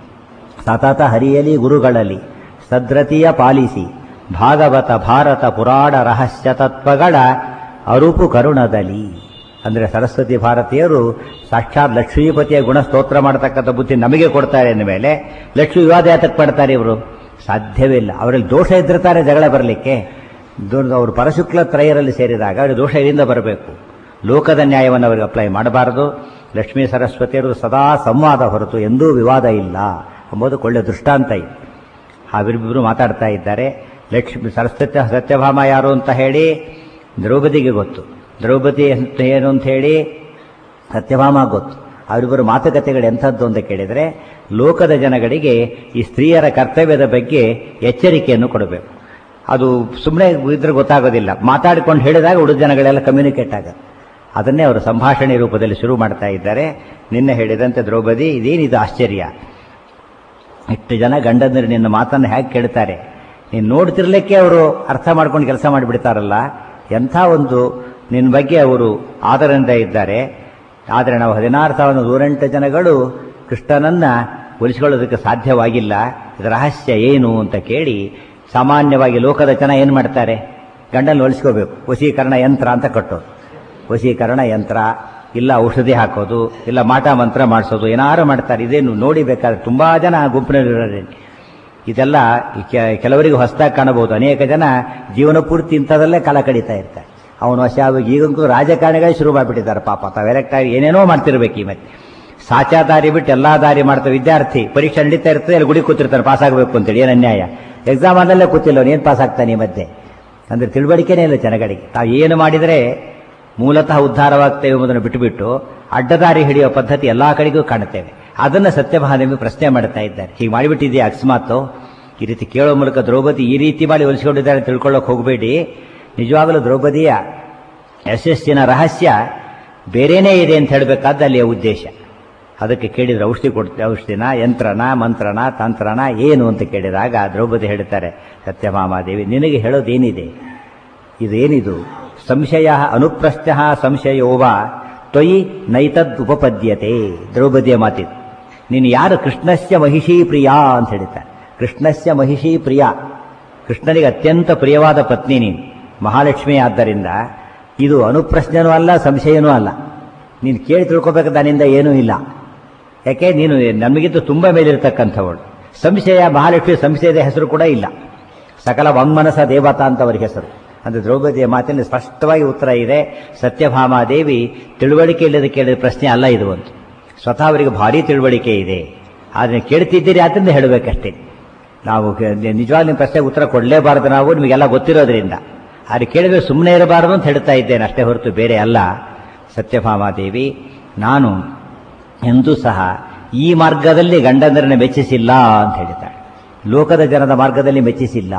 Speaker 1: ಸತತ ಹರಿಯಲಿ ಗುರುಗಳಲ್ಲಿ ಸದ್ರತಿಯ ಪಾಲಿಸಿ ಭಾಗವತ ಭಾರತ ಪುರಾಣ ರಹಸ್ಯ ತತ್ವಗಳ ಅರುಪು ಕರುಣದಲ್ಲಿ ಅಂದರೆ ಸರಸ್ವತಿ ಭಾರತೀಯರು ಸಾಕ್ಷಾತ್ ಲಕ್ಷ್ಮೀಪತಿಯ ಗುಣ ಸ್ತೋತ್ರ ಮಾಡತಕ್ಕಂಥ ಬುದ್ಧಿ ನಮಗೆ ಕೊಡ್ತಾರೆ ಅಂದ ಮೇಲೆ ಲಕ್ಷ್ಮೀ ವಿವಾದ ಯಾತಕ್ಕೆ ಮಾಡ್ತಾರೆ ಇವರು ಸಾಧ್ಯವಿಲ್ಲ ಅವರಲ್ಲಿ ದೋಷ ಇದ್ದಿರ್ತಾರೆ ಜಗಳ ಬರಲಿಕ್ಕೆ ಅವರು ಪರಶುಕ್ಲ ತ್ರಯರಲ್ಲಿ ಸೇರಿದಾಗ ಅವರಿಗೆ ದೋಷ ಇದರಿಂದ ಬರಬೇಕು ಲೋಕದ ನ್ಯಾಯವನ್ನು ಅವರಿಗೆ ಅಪ್ಲೈ ಮಾಡಬಾರದು ಲಕ್ಷ್ಮೀ ಸರಸ್ವತಿಯರು ಸದಾ ಸಂವಾದ ಹೊರತು ಎಂದೂ ವಿವಾದ ಇಲ್ಲ ಎಂಬುದಕ್ಕೆ ಒಳ್ಳೆ ದೃಷ್ಟಾಂತ ಇದೆ ಅವರಿಬ್ಬರು ಮಾತಾಡ್ತಾ ಇದ್ದಾರೆ ಲಕ್ಷ್ಮಿ ಸರಸ್ವತಿ ಸತ್ಯಭಾಮ ಯಾರು ಅಂತ ಹೇಳಿ ದ್ರೌಪದಿಗೆ ಗೊತ್ತು ದ್ರೌಪದಿ ಅಂತ ಏನು ಅಂತ ಹೇಳಿ ಸತ್ಯಭಾಮ ಗೊತ್ತು ಅವರಿಬ್ಬರು ಮಾತುಕತೆಗಳು ಎಂಥದ್ದು ಅಂತ ಕೇಳಿದರೆ ಲೋಕದ ಜನಗಳಿಗೆ ಈ ಸ್ತ್ರೀಯರ ಕರ್ತವ್ಯದ ಬಗ್ಗೆ ಎಚ್ಚರಿಕೆಯನ್ನು ಕೊಡಬೇಕು ಅದು ಸುಮ್ಮನೆ ಇದ್ರೆ ಗೊತ್ತಾಗೋದಿಲ್ಲ ಮಾತಾಡಿಕೊಂಡು ಹೇಳಿದಾಗ ಉಳಿದ ಜನಗಳೆಲ್ಲ ಕಮ್ಯುನಿಕೇಟ್ ಆಗುತ್ತೆ ಅದನ್ನೇ ಅವರು ಸಂಭಾಷಣೆ ರೂಪದಲ್ಲಿ ಶುರು ಮಾಡ್ತಾ ಇದ್ದಾರೆ ನಿನ್ನೆ ಹೇಳಿದಂತೆ ದ್ರೌಪದಿ ಇದೇನಿದು ಆಶ್ಚರ್ಯ ಇಷ್ಟು ಜನ ಗಂಡಂದ್ರೆ ನಿನ್ನ ಮಾತನ್ನು ಹೇಗೆ ಕೇಳ್ತಾರೆ ನೀನು ನೋಡ್ತಿರ್ಲಿಕ್ಕೆ ಅವರು ಅರ್ಥ ಮಾಡ್ಕೊಂಡು ಕೆಲಸ ಮಾಡಿಬಿಡ್ತಾರಲ್ಲ ಎಂಥ ಒಂದು ನಿನ್ನ ಬಗ್ಗೆ ಅವರು ಆದರದಿಂದ ಇದ್ದಾರೆ ಆದರೆ ನಾವು ಹದಿನಾರು ಸಾವಿರದ ನೂರೆಂಟು ಜನಗಳು ಕೃಷ್ಣನನ್ನ ಉಳಿಸಿಕೊಳ್ಳೋದಕ್ಕೆ ಸಾಧ್ಯವಾಗಿಲ್ಲ ಇದರ ರಹಸ್ಯ ಏನು ಅಂತ ಕೇಳಿ ಸಾಮಾನ್ಯವಾಗಿ ಲೋಕದ ಜನ ಏನು ಮಾಡ್ತಾರೆ ಗಂಡನ ಒಲಿಸ್ಕೋಬೇಕು ವಶೀಕರಣ ಯಂತ್ರ ಅಂತ ಕಟ್ಟೋದು ವಶೀಕರಣ ಯಂತ್ರ ಇಲ್ಲ ಔಷಧಿ ಹಾಕೋದು ಇಲ್ಲ ಮಾಟ ಮಂತ್ರ ಮಾಡಿಸೋದು ಏನಾರು ಮಾಡ್ತಾರೆ ಇದೇನು ನೋಡಿ ಬೇಕಾದ್ರೆ ತುಂಬಾ ಜನ ಗುಂಪಿನಲ್ಲಿರೋದೇ ಇದೆಲ್ಲ ಈ ಕೆ- ಕೆಲವರಿಗೆ ಹೊಸದಾಗಿ ಕಾಣಬಹುದು ಅನೇಕ ಜನ ಜೀವನ ಪೂರ್ತಿ ಇಂಥದಲ್ಲೇ ಕಾಲ ಕಳೀತಾ ಇರ್ತಾರೆ ಅವನು ವಶ ಆಗಿ ಈಗಂತೂ ರಾಜಕಾರಣಿಗಳೇ ಶುರು ಮಾಡಿಬಿಟ್ಟಿದ್ದಾರೆ ಪಾಪ ತಾವು ಎಲೆಕ್ಟ್ ಆಗಿ ಏನೇನೋ ಮಾಡ್ತಿರ್ಬೇಕು ಈ ಮತ್ತೆ ಸಾಚಾ ದಾರಿ ಬಿಟ್ಟು ಎಲ್ಲಾ ದಾರಿ ಮಾಡ್ತಾ ವಿದ್ಯಾರ್ಥಿ ಪರೀಕ್ಷೆ ನಡೀತಾ ಇರ್ತದೆ ಅಲ್ಲಿ ಗುಡಿ ಕೂತಿರ್ತಾನೆ ಪಾಸ್ ಆಗಬೇಕು ಅಂತೇಳಿ ಏನು ಅನ್ಯಾಯ ಎಕ್ಸಾಮ್ ಆದಲ್ಲೇ ಕೂತಿಲ್ಲ ಅವನು ಏನು ಪಾಸ್ ಆಗ್ತಾನೆ ಈ ಮಧ್ಯೆ ಅಂದ್ರೆ ತಿಳುವಳಿಕೆನೇ ಇಲ್ಲ ಜನಗಳಿಗೆ ತಾವು ಏನು ಮಾಡಿದರೆ ಮೂಲತಃ ಉದ್ಧಾರವಾಗ್ತೇವೆ ಎಂಬುದನ್ನು ಬಿಟ್ಟುಬಿಟ್ಟು ಅಡ್ಡದಾರಿ ಹಿಡಿಯುವ ಪದ್ಧತಿ ಎಲ್ಲಾ ಕಡೆಗೂ ಕಾಣುತ್ತೇವೆ ಅದನ್ನ ಸತ್ಯಭಾದೇವಿ ಪ್ರಶ್ನೆ ಮಾಡ್ತಾ ಇದ್ದಾರೆ ಹೀಗೆ ಮಾಡಿಬಿಟ್ಟಿದೆಯಾ ಅಕಸ್ಮಾತ್ ಈ ರೀತಿ ಕೇಳೋ ಮೂಲಕ ದ್ರೌಪದಿ ಈ ರೀತಿ ಮಾಡಿ ಒಲಿಸಿಕೊಂಡಿದ್ದಾರೆ ತಿಳ್ಕೊಳ್ಳೋಕೆ ಹೋಗಬೇಡಿ ನಿಜವಾಗಲೂ ದ್ರೌಪದಿಯ ಯಶಸ್ಸಿನ ರಹಸ್ಯ ಬೇರೆನೇ ಇದೆ ಅಂತ ಹೇಳಬೇಕಾದ ಅಲ್ಲಿಯ ಉದ್ದೇಶ ಅದಕ್ಕೆ ಕೇಳಿದ್ರೆ ಔಷಧಿ ಕೊಡ್ತೇವೆ ಔಷಧಿನ ಯಂತ್ರನ ಮಂತ್ರನ ತಂತ್ರನ ಏನು ಅಂತ ಕೇಳಿದಾಗ ದ್ರೌಪದಿ ಹೇಳ್ತಾರೆ ಸತ್ಯಭಾಮಾದೇವಿ ನಿನಗೆ ಹೇಳೋದೇನಿದೆ ಇದೇನಿದು ಸಂಶಯ ಅನುಪ್ರಶ್ನ ಸಂಶಯೋವ ತ್ವಯಿ ನೈತದ್ ಉಪಪದ್ಯತೆ ದ್ರೌಪದಿಯ ಮಾತಿದು ನೀನು ಯಾರು ಕೃಷ್ಣಸ್ಯ ಮಹಿಷೀ ಪ್ರಿಯ ಅಂತ ಹೇಳ್ತಾರೆ ಕೃಷ್ಣಸ್ಯ ಮಹಿಷೀ ಪ್ರಿಯ ಕೃಷ್ಣನಿಗೆ ಅತ್ಯಂತ ಪ್ರಿಯವಾದ ಪತ್ನಿ ನೀನು ಮಹಾಲಕ್ಷ್ಮಿ ಆದ್ದರಿಂದ ಇದು ಅನುಪ್ರಶ್ನೆನೂ ಅಲ್ಲ ಸಂಶಯನೂ ಅಲ್ಲ ನೀನು ಕೇಳಿ ತಿಳ್ಕೊಬೇಕು ನನ್ನಿಂದ ಏನೂ ಇಲ್ಲ ಯಾಕೆ ನೀನು ನಮಗಿಂತ ತುಂಬ ಮೇಲಿರ್ತಕ್ಕಂಥವಳು ಸಂಶಯ ಮಹಾಲಕ್ಷ್ಮಿ ಸಂಶಯದ ಹೆಸರು ಕೂಡ ಇಲ್ಲ ಸಕಲ ವಾಂಗ್ಮನಸ ದೇವತಾ ಅಂತ ಅವರ ಹೆಸರು ಅಂದ್ರೆ ದ್ರೌಪದಿಯ ಮಾತಿನ ಸ್ಪಷ್ಟವಾಗಿ ಉತ್ತರ ಇದೆ ಸತ್ಯಭಾಮಾದೇವಿ ತಿಳುವಳಿಕೆ ಇಲ್ಲದೆ ಕೇಳಿದ ಪ್ರಶ್ನೆ ಅಲ್ಲ ಇದು ಒಂದು ಸ್ವತಃ ಅವರಿಗೆ ಭಾರಿ ತಿಳುವಳಿಕೆ ಇದೆ ಅದನ್ನ ಕೇಳ್ತಿದ್ದೀರಿ ಅದರಿಂದ ಹೇಳಬೇಕಷ್ಟೇ ನಾವು ನಿಜವಾಗಿ ನಿಮ್ಮ ಪ್ರಶ್ನೆಗೆ ಉತ್ತರ ಕೊಡಲೇಬಾರದು ನಾವು ನಿಮಗೆಲ್ಲ ಗೊತ್ತಿರೋದ್ರಿಂದ ಆದರೆ ಕೇಳಿದ್ರೆ ಸುಮ್ಮನೆ ಇರಬಾರದು ಅಂತ ಹೇಳ್ತಾ ಇದ್ದೇನೆ ಅಷ್ಟೇ ಹೊರತು ಬೇರೆ ಅಲ್ಲ ಸತ್ಯಭಾಮಾದೇವಿ ನಾನು ಎಂದೂ ಸಹ ಈ ಮಾರ್ಗದಲ್ಲಿ ಗಂಡಂದರನ್ನು ಮೆಚ್ಚಿಸಿಲ್ಲ ಅಂತ ಹೇಳ್ತಾಳೆ ಲೋಕದ ಜನದ ಮಾರ್ಗದಲ್ಲಿ ಮೆಚ್ಚಿಸಿಲ್ಲ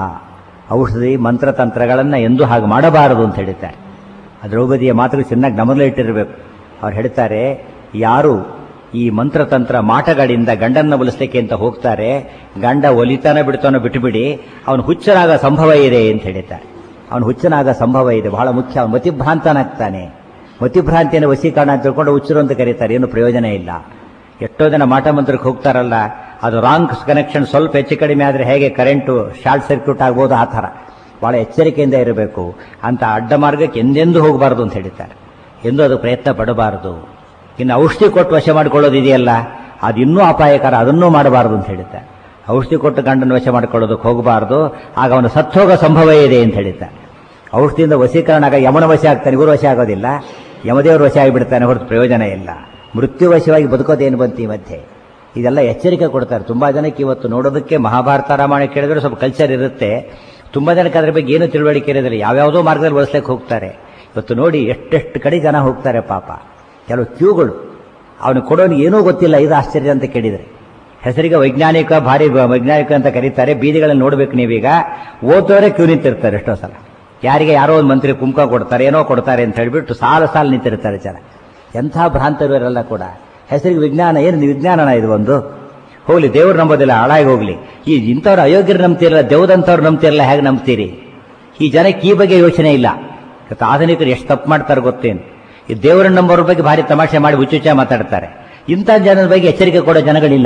Speaker 1: ಔಷಧಿ ಮಂತ್ರತಂತ್ರಗಳನ್ನು ಎಂದೂ ಹಾಗೆ ಮಾಡಬಾರದು ಅಂತ ಹೇಳ್ತಾರೆ ಆ ದ್ರೌಪದಿಯ ಮಾತುಗಳು ಚೆನ್ನಾಗಿ ಗಮನ ಇಟ್ಟಿರಬೇಕು ಅವ್ರು ಹೇಳ್ತಾರೆ ಯಾರು ಈ ಮಂತ್ರತಂತ್ರ ಮಾಟಗಳಿಂದ ಗಂಡನ್ನ ಒಲಿಸ್ಲಿಕ್ಕೆ ಅಂತ ಹೋಗ್ತಾರೆ ಗಂಡ ಒಲಿತಾನ ಬಿಡ್ತಾನೋ ಬಿಟ್ಟುಬಿಡಿ ಅವನು ಹುಚ್ಚನಾಗ ಸಂಭವ ಇದೆ ಅಂತ ಹೇಳ್ತಾರೆ ಅವನು ಹುಚ್ಚನಾಗ ಸಂಭವ ಇದೆ ಬಹಳ ಮುಖ್ಯ ಅವನು ಮತಿಭ್ರಾಂತನಾಗ್ತಾನೆ ಮತಿಭ್ರಾಂತಿಯನ್ನು ವಶೀಕರಣ ಅಂತ ತಿಳ್ಕೊಂಡು ಹುಚ್ಚರು ಅಂತ ಕರೀತಾರೆ ಏನು ಪ್ರಯೋಜನ ಇಲ್ಲ ಎಷ್ಟೋ ಜನ ಮಾಟ ಮಂತ್ರಕ್ಕೆ ಹೋಗ್ತಾರಲ್ಲ ಅದು ರಾಂಗ್ ಕನೆಕ್ಷನ್ ಸ್ವಲ್ಪ ಹೆಚ್ಚು ಕಡಿಮೆ ಆದರೆ ಹೇಗೆ ಕರೆಂಟು ಶಾರ್ಟ್ ಸರ್ಕ್ಯೂಟ್ ಆಗ್ಬೋದು ಆ ಥರ ಬಹಳ ಎಚ್ಚರಿಕೆಯಿಂದ ಇರಬೇಕು ಅಂತ ಅಡ್ಡ ಮಾರ್ಗಕ್ಕೆ ಎಂದೆಂದೂ ಹೋಗಬಾರ್ದು ಅಂತ ಹೇಳ್ತಾರೆ ಎಂದು ಅದು ಪ್ರಯತ್ನ ಪಡಬಾರದು ಇನ್ನು ಔಷಧಿ ಕೊಟ್ಟು ವಶ ಮಾಡಿಕೊಳ್ಳೋದು ಇದೆಯಲ್ಲ ಅದು ಇನ್ನೂ ಅಪಾಯಕರ ಅದನ್ನೂ ಮಾಡಬಾರದು ಅಂತ ಹೇಳ್ತಾರೆ ಔಷಧಿ ಕೊಟ್ಟು ಗಂಡನ ವಶ ಮಾಡಿಕೊಳ್ಳೋದಕ್ಕೆ ಹೋಗಬಾರದು ಆಗ ಅವನು ಸತ್ತೋಗೋ ಸಂಭವ ಇದೆ ಅಂತ ಹೇಳ್ತಾರೆ ಔಷಧಿಯಿಂದ ವಶೀಕರಣ ಆಗ ಯಮನ ವಶ ಆಗ್ತಾನೆ ಇವರು ವಶ ಆಗೋದಿಲ್ಲ ಯಮದೇವರು ವಶ ಆಗಿಬಿಡ್ತಾನೆ ಹೊರತು ಪ್ರಯೋಜನ ಇಲ್ಲ ಮೃತ್ಯು ವಶವಾಗಿ ಬದುಕೋದೇನು ಬಂತು ಈ ಮಧ್ಯೆ ಇದೆಲ್ಲ ಎಚ್ಚರಿಕೆ ಕೊಡ್ತಾರೆ ತುಂಬಾ ಜನಕ್ಕೆ ಇವತ್ತು ನೋಡೋದಕ್ಕೆ ಮಹಾಭಾರತ ರಾಮಾಯಣ ಕೇಳಿದ್ರೆ ಸ್ವಲ್ಪ ಕಲ್ಚರ್ ಇರುತ್ತೆ ತುಂಬಾ ಜನಕ್ಕೆ ಅದ್ರ ಬಗ್ಗೆ ಏನು ತಿಳುವಳಿಕೆ ಇರೋದಿಲ್ಲ ಯಾವ್ಯಾವುದೋ ಮಾರ್ಗದಲ್ಲಿ ಬಳಸ್ಲಿಕ್ಕೆ ಹೋಗ್ತಾರೆ ಇವತ್ತು ನೋಡಿ ಎಷ್ಟೆಷ್ಟು ಕಡೆ ಜನ ಹೋಗ್ತಾರೆ ಪಾಪ ಕೆಲವು ಕ್ಯೂಗಳು ಅವನು ಕೊಡೋನಿಗೆ ಏನೂ ಗೊತ್ತಿಲ್ಲ ಇದು ಆಶ್ಚರ್ಯ ಅಂತ ಕೇಳಿದರೆ ಹೆಸರಿಗೆ ವೈಜ್ಞಾನಿಕ ಭಾರಿ ಬ- ವೈಜ್ಞಾನಿಕ ಅಂತ ಕರೀತಾರೆ ಬೀದಿಗಳಲ್ಲಿ ನೋಡ್ಬೇಕು ನೀವೀಗ ಓದೋರೆ ಕ್ಯೂ ನಿಂತಿರ್ತಾರೆ ಎಷ್ಟೋ ಸಲ ಯಾರಿಗೆ ಯಾರೋ ಒಂದು ಮಂತ್ರಿ ಕುಂಕ ಕೊಡ್ತಾರೆ ಏನೋ ಕೊಡ್ತಾರೆ ಅಂತ ಹೇಳ್ಬಿಟ್ಟು ಸಾಲು ಸಾಲು ನಿಂತಿರ್ತಾರೆ ಜನ ಎಂಥ ಭ್ರಾಂತರುವರೆಲ್ಲ ಕೂಡ ಹೆಸರಿಗೆ ವಿಜ್ಞಾನ ಏನು ವಿಜ್ಞಾನನ ಇದು ಒಂದು ಹೋಗ್ಲಿ ದೇವ್ರು ನಂಬೋದಿಲ್ಲ ಹಾಳಾಗಿ ಹೋಗ್ಲಿ ಈ ಇಂಥವ್ರು ಅಯೋಗ್ಯರು ನಂಬ್ತಿರಲ್ಲ ದೇವದಂಥವ್ರು ನಂಬ್ತಿರಲ್ಲ ಹೇಗೆ ನಂಬ್ತೀರಿ ಈ ಜನಕ್ಕೆ ಈ ಬಗ್ಗೆ ಯೋಚನೆ ಇಲ್ಲ ಇವತ್ತು ಆಧುನಿಕರು ಎಷ್ಟು ತಪ್ಪು ಮಾಡ್ತಾರೆ ಗೊತ್ತೇನು ಈ ದೇವರನ್ನ ನಂಬೋರ ಬಗ್ಗೆ ಭಾರಿ ತಮಾಷೆ ಮಾಡಿ ಹುಚ್ಚುಚ್ಚ ಮಾತಾಡ್ತಾರೆ ಇಂಥ ಜನರ ಬಗ್ಗೆ ಎಚ್ಚರಿಕೆ ಕೊಡೋ ಜನಗಳಿಲ್ಲ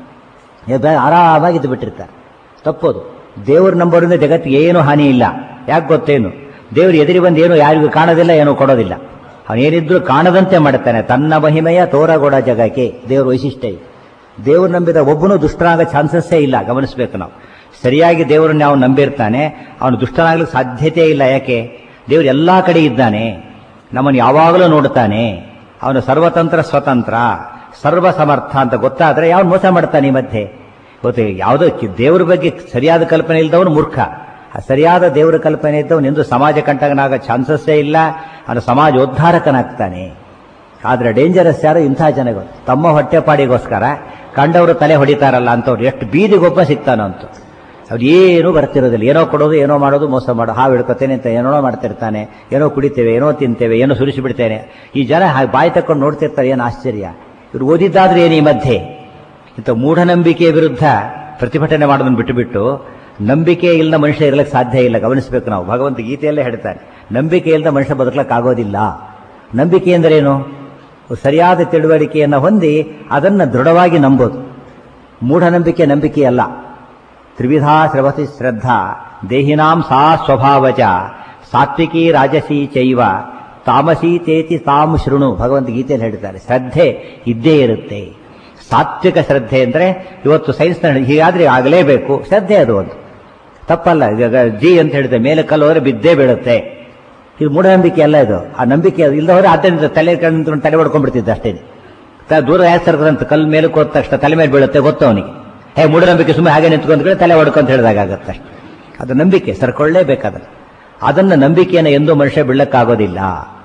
Speaker 1: ಏ ಬೇ- ಆರಾಮಾಗಿದ್ದು ಬಿಟ್ಟಿರ್ತಾರೆ ತಪ್ಪೋದು ದೇವ್ರ ನಂಬರಿಂದ ಜಗತ್ತಿಗೆ ಏನು ಹಾನಿ ಇಲ್ಲ ಯಾಕೆ ಗೊತ್ತೇನು ದೇವ್ರು ಎದುರಿ ಬಂದು ಏನು ಯಾರಿಗೂ ಕಾಣೋದಿಲ್ಲ ಏನೂ ಕೊಡೋದಿಲ್ಲ ಅವನೇನಿದ್ರು ಕಾಣದಂತೆ ಮಾಡುತ್ತಾನೆ ತನ್ನ ಮಹಿಮೆಯ ತೋರಗೊಡ ಜಗಕ್ಕೆ ದೇವ್ರ ವೈಶಿಷ್ಟ್ಯ ಇದೆ ದೇವ್ರು ನಂಬಿದ ಒಬ್ಬನು ದುಷ್ಟನಾಗ ಚಾನ್ಸಸ್ಸೇ ಇಲ್ಲ ಗಮನಿಸಬೇಕು ನಾವು ಸರಿಯಾಗಿ ದೇವರನ್ನ ನಾವು ನಂಬಿರ್ತಾನೆ ಅವನು ದುಷ್ಟನಾಗ್ಲಿಕ್ಕೆ ಸಾಧ್ಯತೆ ಇಲ್ಲ ಯಾಕೆ ದೇವ್ರು ಎಲ್ಲಾ ಕಡೆ ಇದ್ದಾನೆ ನಮ್ಮನ್ನು ಯಾವಾಗಲೂ ನೋಡ್ತಾನೆ ಅವನು ಸರ್ವತಂತ್ರ ಸ್ವತಂತ್ರ ಸರ್ವ ಸಮರ್ಥ ಅಂತ ಗೊತ್ತಾದ್ರೆ ಯಾವ ಮೋಸ ಮಾಡ್ತಾನೆ ಈ ಮಧ್ಯೆ ಗೊತ್ತೇ ಯಾವುದೋ ಕಿ- ದೇವರ ಬಗ್ಗೆ ಸರಿಯಾದ ಕಲ್ಪನೆ ಇಲ್ಲದವನು ಮೂರ್ಖ ಆ ಸರಿಯಾದ ದೇವರ ಕಲ್ಪನೆ ಇದ್ದವನು ಎಂದು ಸಮಾಜ ಕಂಟಕನಾಗೋ ಚಾನ್ಸಸ್ಸೇ ಇಲ್ಲ ಅವನು ಸಮಾಜೋದ್ಧಾರಕನಾಗ್ತಾನೆ ಆದ್ರೆ ಡೇಂಜರಸ್ ಯಾರು ಇಂಥ ಜನಗಳು ತಮ್ಮ ಹೊಟ್ಟೆಪಾಡಿಗೋಸ್ಕರ ಕಂಡವರು ತಲೆ ಹೊಡಿತಾರಲ್ಲ ಅಂತವ್ರು ಎಷ್ಟು ಬೀದಿಗೊಬ್ಬ ಸಿಗ್ತಾನೋ ಅಂತ ಅವ್ರು ಏನೂ ಬರ್ತಿರೋದಿಲ್ಲ ಏನೋ ಕೊಡೋದು ಏನೋ ಮಾಡೋದು ಮೋಸ ಮಾಡೋ ಹಾವು ಹಿಡ್ಕೊತೇನೆ ಅಂತ ಏನೋ ಮಾಡ್ತಿರ್ತಾನೆ ಏನೋ ಕುಡಿತೇವೆ ಏನೋ ತಿಂತೇವೆ ಏನೋ ಸುರಿಸಿ ಬಿಡ್ತೇನೆ ಈ ಜನ ಹಾಗೆ ಬಾಯಿ ತಕೊಂಡು ನೋಡ್ತಿರ್ತಾರೆ ಏನು ಆಶ್ಚರ್ಯ ಇವ್ರು ಓದಿದ್ದಾದ್ರೆ ಏನು ಈ ಮಧ್ಯೆ ಇಂಥ ಮೂಢನಂಬಿಕೆಯ ವಿರುದ್ಧ ಪ್ರತಿಭಟನೆ ಮಾಡೋದನ್ನು ಬಿಟ್ಟುಬಿಟ್ಟು ನಂಬಿಕೆ ಇಲ್ಲದ ಮನುಷ್ಯ ಇರಲಿಕ್ಕೆ ಸಾಧ್ಯ ಇಲ್ಲ ಗಮನಿಸಬೇಕು ನಾವು ಭಗವಂತ ಗೀತೆಯಲ್ಲೇ ಹೇಳ್ತಾನೆ ನಂಬಿಕೆ ಇಲ್ಲದ ಮನುಷ್ಯ ಬದುಕಲಿಕ್ಕಾಗೋದಿಲ್ಲ ನಂಬಿಕೆ ಎಂದರೇನು ಸರಿಯಾದ ತಿಳುವಳಿಕೆಯನ್ನು ಹೊಂದಿ ಅದನ್ನು ದೃಢವಾಗಿ ನಂಬೋದು ಮೂಢನಂಬಿಕೆ ನಂಬಿಕೆಯಲ್ಲ ತ್ರಿವಿಧಾ ಶ್ರವತಿ ಶ್ರದ್ಧಾ ದೇಹಿನಾಂ ಸಾ ಸ್ವಭಾವಜ ಸಾತ್ವಿಕಿ ರಾಜಸಿ ಚೈವ ತಾಮಸಿ ತೇತಿ ತಾಮ್ ಶೃಣು ಭಗವಂತಗೀತೆಯಲ್ಲಿ ಹೇಳ್ತಾರೆ ಶ್ರದ್ಧೆ ಇದ್ದೇ ಇರುತ್ತೆ ಸಾತ್ವಿಕ ಶ್ರದ್ಧೆ ಅಂದ್ರೆ ಇವತ್ತು ಸೈನ್ಸ್ ಹೀಗಾದ್ರೆ ಆಗಲೇಬೇಕು ಶ್ರದ್ಧೆ ಅದು ಒಂದು ತಪ್ಪಲ್ಲ ಈಗ ಜಿ ಅಂತ ಹೇಳಿದ್ರೆ ಮೇಲೆ ಕಲ್ಲು ಹೋದ್ರೆ ಬಿದ್ದೇ ಬೀಳುತ್ತೆ ಇದು ಮೂಢನಂಬಿಕೆ ಅಲ್ಲ ಇದು ಆ ನಂಬಿಕೆ ಇಲ್ಲದ ಹೋದ್ರೆ ಆದ್ದರಿಂದ ತಲೆ ಕಂಡು ತಲೆ ಹೊಡ್ಕೊಂಡ್ಬಿಡ್ತಿದ್ದೆ ಅಷ್ಟೇ ತ- ದೂರ ಯಾಕೆ ಸರ್ಕದಂತ ಕಲ್ಲು ಮೇಲೆ ಹೋದ ತಕ್ಷಣ ತಲೆ ಮೇಲೆ ಬೀಳುತ್ತೆ ಗೊತ್ತು ಅವನಿಗೆ ಹೇ ಮೂಢನಂಬಿಕೆ ಸುಮ್ಮನೆ ಹಾಗೆ ನಿಂತ್ಕೊಂಡ್ರೆ ತಲೆ ಹೊಡ್ಕೊಂತ ಹೇಳಿದಾಗ ಆಗುತ್ತೆ ಅಷ್ಟೇ ಅದು ನಂಬಿಕೆ ಸರ್ಕೊಳ್ಳೇಬೇಕಾದ ಅದನ್ನ ನಂಬಿಕೆಯನ್ನು ಎಂದೂ ಮನುಷ್ಯ ಬೀಳಕ್ಕಾಗೋದಿಲ್ಲ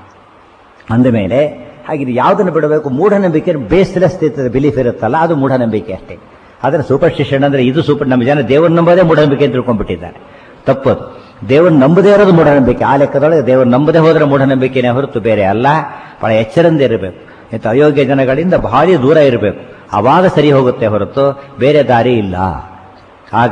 Speaker 1: ಅಂದಮೇಲೆ ಹಾಗೆ ಇದು ಯಾವುದನ್ನು ಬಿಡಬೇಕು ಮೂಢನಂಬಿಕೆ ಬೇಸ್ಲೆಸ್ ಬಿಲೀಫ್ ಇರುತ್ತಲ್ಲ ಅದು ಮೂಢನಂಬಿಕೆ ಅಷ್ಟೇ ಅದನ್ನು ಸೂಪರ್ಸ್ಟಿಷನ್ ಅಂದ್ರೆ ಇದು ಸೂಪರ್ ನಮ್ಮ ಜನ ದೇವರು ನಂಬೋದೇ ಮೂಢನಂಬಿಕೆ ಅಂತ ತಿಳ್ಕೊಂಡ್ಬಿಟ್ಟಿದ್ದಾರೆ ತಪ್ಪದು ದೇವರು ನಂಬದೇ ಇರೋದು ಮೂಢನಂಬಿಕೆ ಆ ಲೆಕ್ಕದೊಳಗೆ ದೇವರು ನಂಬದೇ ಹೋದ್ರೆ ಮೂಢನಂಬಿಕೆನೇ ಹೊರತು ಬೇರೆ ಅಲ್ಲ ಬಹಳ ಎಚ್ಚರಿಂದ ಇರಬೇಕು ಇಂಥ ಅಯೋಗ್ಯ ಜನಗಳಿಂದ ಭಾರಿ ದೂರ ಇರಬೇಕು ಅವಾಗ ಸರಿ ಹೋಗುತ್ತೆ ಹೊರತು ಬೇರೆ ದಾರಿ ಇಲ್ಲ ಆಗ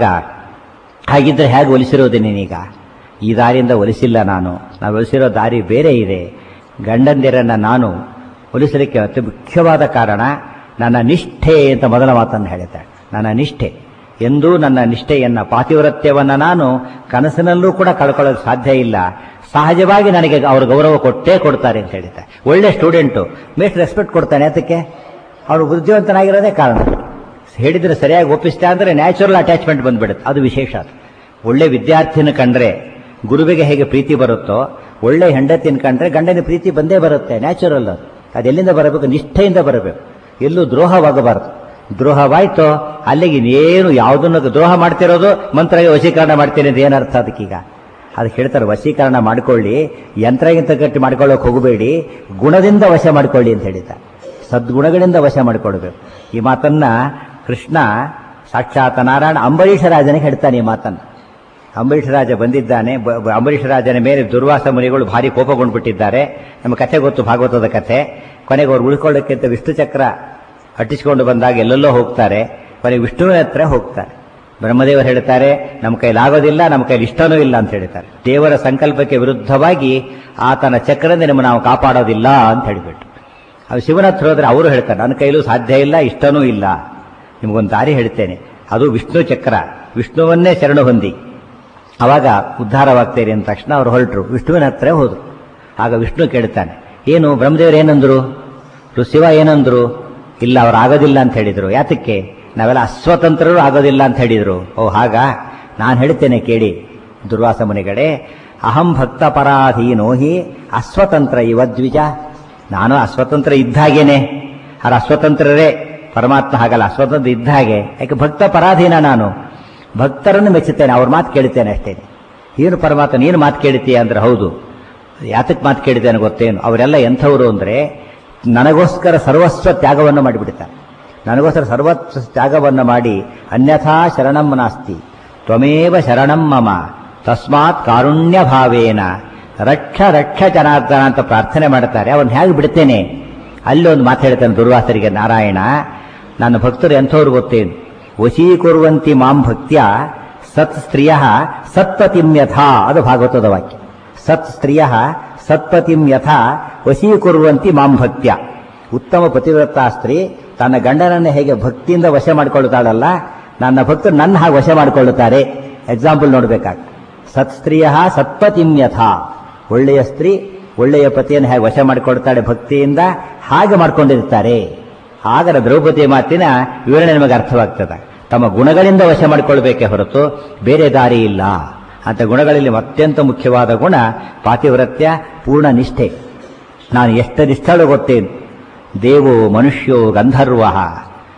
Speaker 1: ಹಾಗಿದ್ರೆ ಹೇಗೆ ಒಲಿಸಿರೋದು ನೀನೀಗ ಈ ದಾರಿಯಿಂದ ಒಲಿಸಿಲ್ಲ ನಾನು ನಾವು ಒಲಿಸಿರೋ ದಾರಿ ಬೇರೆ ಇದೆ ಗಂಡಂದಿರನ್ನ ನಾನು ಒಲಿಸಲಿಕ್ಕೆ ಅತಿ ಮುಖ್ಯವಾದ ಕಾರಣ ನನ್ನ ನಿಷ್ಠೆ ಅಂತ ಮೊದಲ ಮಾತನ್ನು ಹೇಳಿದ್ದಾಳೆ ನನ್ನ ನಿಷ್ಠೆ ಎಂದೂ ನನ್ನ ನಿಷ್ಠೆಯನ್ನ ಪಾತಿವ್ರತ್ಯವನ್ನ ನಾನು ಕನಸಿನಲ್ಲೂ ಕೂಡ ಕಳ್ಕೊಳ್ಳೋಕೆ ಸಾಧ್ಯ ಇಲ್ಲ ಸಹಜವಾಗಿ ನನಗೆ ಅವ್ರ ಗೌರವ ಕೊಟ್ಟೇ ಕೊಡ್ತಾರೆ ಅಂತ ಹೇಳಿದ್ದಾರೆ ಒಳ್ಳೆ ಸ್ಟೂಡೆಂಟು ಮೇಸ್ಟ್ ರೆಸ್ಪೆಕ್ಟ್ ಕೊಡ್ತಾನೆ ಅದಕ್ಕೆ ಅವನು ಬುದ್ಧಿವಂತನಾಗಿರೋದೇ ಕಾರಣ ಹೇಳಿದ್ರೆ ಸರಿಯಾಗಿ ಒಪ್ಪಿಸ್ತಾ ಅಂದ್ರೆ ನ್ಯಾಚುರಲ್ ಅಟ್ಯಾಚ್ಮೆಂಟ್ ಬಂದ್ಬಿಡುತ್ತೆ ಅದು ವಿಶೇಷ ಅದು ಒಳ್ಳೆ ವಿದ್ಯಾರ್ಥಿನ ಕಂಡ್ರೆ ಗುರುವಿಗೆ ಹೇಗೆ ಪ್ರೀತಿ ಬರುತ್ತೋ ಒಳ್ಳೆ ಹೆಂಡತಿನ ಕಂಡ್ರೆ ಗಂಡನ ಪ್ರೀತಿ ಬಂದೇ ಬರುತ್ತೆ ನ್ಯಾಚುರಲ್ ಅದು ಅದೆಲ್ಲಿಂದ ಬರಬೇಕು ನಿಷ್ಠೆಯಿಂದ ಬರಬೇಕು ಎಲ್ಲೂ ದ್ರೋಹವಾಗಬಾರದು ದ್ರೋಹವಾಯ್ತೋ ಅಲ್ಲಿಗೆ ಏನು ಯಾವುದನ್ನು ದ್ರೋಹ ಮಾಡ್ತಿರೋದು ಮಂತ್ರಗೆ ವಶೀಕರಣ ಮಾಡ್ತೇನೆ ಅಂತ ಏನರ್ಥ ಅದಕ್ಕೀಗ ಅದಕ್ಕೆ ಹೇಳ್ತಾರೆ ವಶೀಕರಣ ಮಾಡ್ಕೊಳ್ಳಿ ಯಂತ್ರಗಿಂತ ಗಟ್ಟಿ ಮಾಡ್ಕೊಳ್ಳೋಕೆ ಹೋಗಬೇಡಿ ಗುಣದಿಂದ ವಶ ಮಾಡ್ಕೊಳ್ಳಿ ಅಂತ ಹೇಳಿದ್ದಾರೆ ಸದ್ಗುಣಗಳಿಂದ ವಶ ಮಾಡಿಕೊಡ್ಬೇಕು ಈ ಮಾತನ್ನ ಕೃಷ್ಣ ಸಾಕ್ಷಾತ್ ನಾರಾಯಣ ಅಂಬರೀಷ ರಾಜನಿಗೆ ಹೇಳ್ತಾನೆ ಈ ಮಾತನ್ನು ಅಂಬರೀಷ ರಾಜ ಬಂದಿದ್ದಾನೆ ಬ- ಬ- ಅಂಬರೀಷ ರಾಜನ ಮೇಲೆ ದುರ್ವಾಸ ಮುನಿಗಳು ಭಾರಿ ಕೋಪಗೊಂಡ್ಬಿಟ್ಟಿದ್ದಾರೆ ನಮ್ಮ ಕಥೆ ಗೊತ್ತು ಭಾಗವತದ ಕಥೆ ಕೊನೆಗೆ ಅವ್ರು ಉಳ್ಕೊಳ್ಳೋಕ್ಕೆ ಅಂತ ವಿಷ್ಣು ಚಕ್ರ ಅಟ್ಟಿಸಿಕೊಂಡು ಬಂದಾಗ ಎಲ್ಲೆಲ್ಲೋ ಹೋಗ್ತಾರೆ ಕೊನೆಗೆ ವಿಷ್ಣುವಿನ ಹತ್ರ ಹೋಗ್ತಾರೆ ಬ್ರಹ್ಮದೇವರು ಹೇಳ್ತಾರೆ ನಮ್ಮ ಕೈಲಾಗೋದಿಲ್ಲ ನಮ್ಮ ಕೈಲಿ ಇಷ್ಟನೂ ಇಲ್ಲ ಅಂತ ಹೇಳ್ತಾರೆ ದೇವರ ಸಂಕಲ್ಪಕ್ಕೆ ವಿರುದ್ಧವಾಗಿ ಆತನ ಚಕ್ರದಿಂದ ನಿಮ್ಮನ್ನು ನಾವು ಕಾಪಾಡೋದಿಲ್ಲ ಅಂತ ಹೇಳಿಬಿಟ್ಟು ಅದು ಶಿವನ ಹತ್ರ ಹೋದ್ರೆ ಅವರು ಹೇಳ್ತಾರೆ ನನ್ನ ಕೈಲೂ ಸಾಧ್ಯ ಇಲ್ಲ ಇಷ್ಟನೂ ಇಲ್ಲ ನಿಮಗೊಂದು ದಾರಿ ಹೇಳ್ತೇನೆ ಅದು ವಿಷ್ಣು ಚಕ್ರ ವಿಷ್ಣುವನ್ನೇ ಶರಣು ಹೊಂದಿ ಅವಾಗ ಉದ್ಧಾರವಾಗ್ತೇನೆ ಅಂದ ತಕ್ಷಣ ಅವರು ಹೊರಟರು ವಿಷ್ಣುವಿನ ಹತ್ರ ಹೋದ್ರು ಆಗ ವಿಷ್ಣು ಕೇಳ್ತಾನೆ ಏನು ಬ್ರಹ್ಮದೇವರು ಏನಂದ್ರು ರು- ಶಿವ ಏನಂದ್ರು ಇಲ್ಲ ಅವ್ರು ಆಗೋದಿಲ್ಲ ಅಂತ ಹೇಳಿದ್ರು ಯಾತಕ್ಕೆ ನಾವೆಲ್ಲ ಅಸ್ವತಂತ್ರರು ಆಗೋದಿಲ್ಲ ಅಂತ ಹೇಳಿದ್ರು ಓ ಹಾಗ ನಾನು ಹೇಳ್ತೇನೆ ಕೇಳಿ ದುರ್ವಾಸ ಮುನಿಗಳೇ ಅಹಂ ಭಕ್ತ ಪರಾಧೀನೋ ಹಿ ಅಸ್ವತಂತ್ರ ಇವ ದ್ವಿಜ ನಾನು ಅಸ್ವತಂತ್ರ ಇದ್ದಾಗೇನೆ ಅವ್ರ ಅಸ್ವತಂತ್ರರೇ ಪರಮಾತ್ಮ ಹಾಗಲ್ಲ ಅಸ್ವತಂತ್ರ ಇದ್ದ ಹಾಗೆ ಯಾಕೆ ಭಕ್ತ ಪರಾಧೀನ ನಾನು ಭಕ್ತರನ್ನು ಮೆಚ್ಚುತ್ತೇನೆ ಅವ್ರ ಮಾತು ಕೇಳುತ್ತೇನೆ ಅಷ್ಟೇ ಏನು ಪರಮಾತ್ಮ ನೀನು ಮಾತು ಕೇಳ್ತೀಯ ಅಂದ್ರೆ ಹೌದು ಯಾತಕ್ಕೆ ಮಾತು ಕೇಳಿದ್ದೇನೆ ಗೊತ್ತೇನು ಅವರೆಲ್ಲ ಎಂಥವರು ಅಂದ್ರೆ ನನಗೋಸ್ಕರ ಸರ್ವಸ್ವ ತ್ಯಾಗವನ್ನು ಮಾಡಿಬಿಡ್ತಾರೆ ನನಗೋಸ್ಕರ ಸರ್ವಸ್ವ ತ್ಯಾಗವನ್ನು ಮಾಡಿ ಅನ್ಯಥಾ ಶರಣಂ ನಾಸ್ತಿ ತ್ವಮೇವ ಶರಣಂ ಮಮ ತಸ್ಮಾತ್ ಕಾರುಣ್ಯ ಭಾವೇನ ರಕ್ಷ ರಕ್ಷ ಜನಾರ್ದನ ಅಂತ ಪ್ರಾರ್ಥನೆ ಮಾಡ್ತಾರೆ ಅವನ್ನ ಹೇಗೆ ಬಿಡ್ತೇನೆ ಅಲ್ಲಿ ಒಂದು ಮಾತು ಹೇಳ್ತಾನೆ ದುರ್ವಾಸರಿಗೆ ನಾರಾಯಣ ನನ್ನ ಭಕ್ತರು ಎಂಥವ್ರು ಗೊತ್ತೇನು ವಶೀಕುರುವಂತಿ ಮಾಂ ಭಕ್ತ್ಯ ಸತ್ ಸ್ತ್ರೀಯ ಸತ್ಪತಿಂ ಯಥಾ ಅದು ಭಾಗವತದ ವಾಕ್ಯ ಸತ್ ಸ್ತ್ರೀಯ ಸತ್ಪತಿಂ ಯಥಾ ವಶೀಕುರುವಂತಿ ಮಾಂ ಭಕ್ತ್ಯ ಉತ್ತಮ ಪತಿವ್ರತಾ ಸ್ತ್ರೀ ತನ್ನ ಗಂಡನನ್ನು ಹೇಗೆ ಭಕ್ತಿಯಿಂದ ವಶ ಮಾಡಿಕೊಳ್ಳುತ್ತಾಳಲ್ಲ ನನ್ನ ಭಕ್ತರು ನನ್ನ ಹಾಗೆ ವಶ ಮಾಡಿಕೊಳ್ಳುತ್ತಾರೆ ಎಕ್ಸಾಂಪಲ್ ನೋಡ್ಬೇಕಾಗ ಸತ್ ಸ್ತ್ರೀಯ ಸತ್ಪತಿಂ ಯಥಾ ಒಳ್ಳೆಯ ಸ್ತ್ರೀ ಒಳ್ಳೆಯ ಪತಿಯನ್ನು ಹೇಗೆ ವಶ ಮಾಡಿಕೊಳ್ತಾಳೆ ಭಕ್ತಿಯಿಂದ ಹಾಗೆ ಮಾಡ್ಕೊಂಡಿರ್ತಾರೆ ಆಗ ದ್ರೌಪದಿ ಮಾತಿನ ವಿವರಣೆ ನಮಗೆ ಅರ್ಥವಾಗ್ತದೆ ತಮ್ಮ ಗುಣಗಳಿಂದ ವಶ ಮಾಡಿಕೊಳ್ಬೇಕೇ ಹೊರತು ಬೇರೆ ದಾರಿ ಇಲ್ಲ ಅಂತ ಗುಣಗಳಲ್ಲಿ ಅತ್ಯಂತ ಮುಖ್ಯವಾದ ಗುಣ ಪಾತಿವ್ರತ್ಯ ಪೂರ್ಣ ನಿಷ್ಠೆ ನಾನು ಎಷ್ಟು ನಿಷ್ಠಳು ಗೊತ್ತೇನು ದೇವೋ ಮನುಷ್ಯೋ ಗಂಧರ್ವ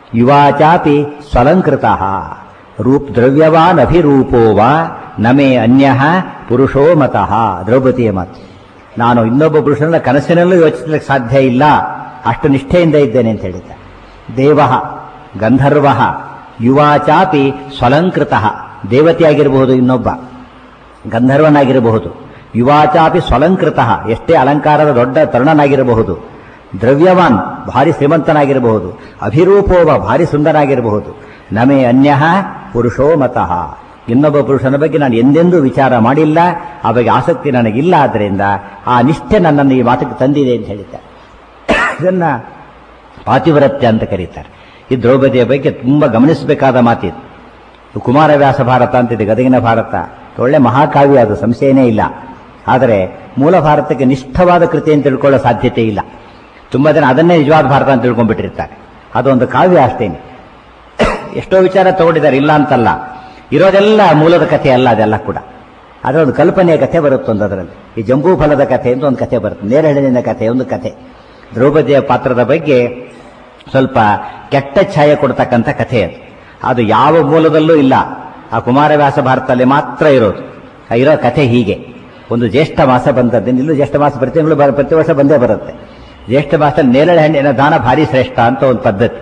Speaker 1: ಯುವಾಚಾಪಿ ಸ್ವಲಂಕೃತ ರೂಪ್ ದ್ರವ್ಯವಾನ್ ಅಭಿರೂಪೋ ವಾ ನಮೇ ಅನ್ಯ ಪುರುಷೋ ಮತಃ ದ್ರೌಪದಿಯ ಮಾತು ನಾನು ಇನ್ನೊಬ್ಬ ಪುರುಷನ ಕನಸಿನಲ್ಲೂ ಯೋಚಿಸಲಿಕ್ಕೆ ಸಾಧ್ಯ ಇಲ್ಲ ಅಷ್ಟು ನಿಷ್ಠೆಯಿಂದ ಇದ್ದೇನೆ ಅಂತ ಹೇಳಿದ್ದ ದೇವ ಗಂಧರ್ವ ಯುವಾಚಾಪಿ ಸ್ವಲಂಕೃತ ದೇವತೆಯಾಗಿರಬಹುದು ಇನ್ನೊಬ್ಬ ಗಂಧರ್ವನಾಗಿರಬಹುದು ಯುವಾಚಾಪಿ ಸ್ವಲಂಕೃತ ಎಷ್ಟೇ ಅಲಂಕಾರದ ದೊಡ್ಡ ತರುಣನಾಗಿರಬಹುದು ದ್ರವ್ಯವಾನ್ ಭಾರಿ ಶ್ರೀಮಂತನಾಗಿರಬಹುದು ಅಭಿರೂಪೋವ ಭಾರಿ ಸುಂದರಾಗಿರಬಹುದು ನಮೇ ಅನ್ಯ ಪುರುಷೋ ಮತಃ ಇನ್ನೊಬ್ಬ ಪುರುಷನ ಬಗ್ಗೆ ನಾನು ಎಂದೆಂದೂ ವಿಚಾರ ಮಾಡಿಲ್ಲ ಆ ಬಗ್ಗೆ ಆಸಕ್ತಿ ನನಗಿಲ್ಲ ಆದ್ದರಿಂದ ಆ ನಿಷ್ಠೆ ನನ್ನನ್ನು ಈ ಮಾತಕ್ಕೆ ತಂದಿದೆ ಅಂತ ಹೇಳಿದ್ದಾರೆ ಇದನ್ನ ಪಾತಿವ್ರತ್ಯ ಅಂತ ಕರೀತಾರೆ ಈ ದ್ರೌಪದಿಯ ಬಗ್ಗೆ ತುಂಬಾ ಗಮನಿಸಬೇಕಾದ ಮಾತಿದು ಕುಮಾರವ್ಯಾಸ ಭಾರತ ಅಂತಿದೆ ಗದಗಿನ ಭಾರತ ಒಳ್ಳೆ ಮಹಾಕಾವ್ಯ ಅದು ಸಂಶಯನೇ ಇಲ್ಲ ಆದರೆ ಮೂಲ ಭಾರತಕ್ಕೆ ನಿಷ್ಠವಾದ ಕೃತಿ ಅಂತ ತಿಳ್ಕೊಳ್ಳೋ ಸಾಧ್ಯತೆ ಇಲ್ಲ ತುಂಬಾ ಜನ ಅದನ್ನೇ ನಿಜವಾದ ಭಾರತ ಅಂತ ತಿಳ್ಕೊಂಡ್ಬಿಟ್ಟಿರ್ತಾರೆ ಅದೊಂದು ಕಾವ್ಯ ಅಷ್ಟೇನೆ ಎಷ್ಟೋ ವಿಚಾರ ತಗೊಂಡಿದ್ದಾರೆ ಇಲ್ಲ ಅಂತಲ್ಲ ಇರೋದೆಲ್ಲ ಮೂಲದ ಕಥೆ ಅಲ್ಲ ಅದೆಲ್ಲ ಕೂಡ ಅದರ ಒಂದು ಕಲ್ಪನೆಯ ಕಥೆ ಬರುತ್ತೊಂದು ಅದರಲ್ಲಿ ಈ ಜಂಬೂ ಫಲದ ಕಥೆ ಅಂತ ಒಂದು ಕಥೆ ಬರುತ್ತೆ ನೇರಳೆಣ್ಣಿನ ಕಥೆ ಒಂದು ಕಥೆ ದ್ರೌಪದಿಯ ಪಾತ್ರದ ಬಗ್ಗೆ ಸ್ವಲ್ಪ ಕೆಟ್ಟ ಛಾಯೆ ಕೊಡ್ತಕ್ಕಂಥ ಕಥೆ ಅದು ಅದು ಯಾವ ಮೂಲದಲ್ಲೂ ಇಲ್ಲ ಆ ಕುಮಾರವ್ಯಾಸ ಭಾರತದಲ್ಲಿ ಮಾತ್ರ ಇರೋದು ಆ ಇರೋ ಕಥೆ ಹೀಗೆ ಒಂದು ಜ್ಯೇಷ್ಠ ಮಾಸ ಬಂದದ್ದು ಇಲ್ಲೂ ಜ್ಯೇಷ್ಠ ಮಾಸ ಪ್ರತಿ ತಿಂಗಳು ಬರ- ಪ್ರತಿ ವರ್ಷ ಬಂದೇ ಬರುತ್ತೆ ಜ್ಯೇಷ್ಠ ಮಾಸದಲ್ಲಿ ನೇರಳೆ ಹಣ್ಣಿನ ದಾನ ಭಾರಿ ಶ್ರೇಷ್ಠ ಅಂತ ಒಂದು ಪದ್ಧತಿ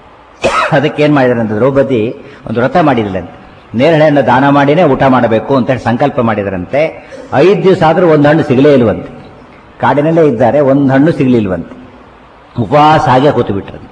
Speaker 1: ಅದಕ್ಕೆ ಏನ್ ಮಾಡಿದ್ರಂತೆ ದ್ರೌಪದಿ ಒಂದು ವ್ರತ ಮಾಡಿದ್ಲಂತೆ ನೇರಳೆ ಹಣ್ಣು ದಾನ ಮಾಡಿನೇ ಊಟ ಮಾಡಬೇಕು ಅಂತ ಹೇಳಿ ಸಂಕಲ್ಪ ಮಾಡಿದ್ರಂತೆ ಐದು ದಿವಸ ಆದ್ರೂ ಒಂದು ಹಣ್ಣು ಸಿಗಲೇ ಇಲ್ವಂತೆ ಕಾಡಿನಲ್ಲೇ ಇದ್ದಾರೆ ಒಂದು ಹಣ್ಣು ಸಿಗಲಿಲ್ವಂತೆ ಉಪವಾಸ ಹಾಗೆ ಕೂತು ಬಿಟ್ರಂತೆ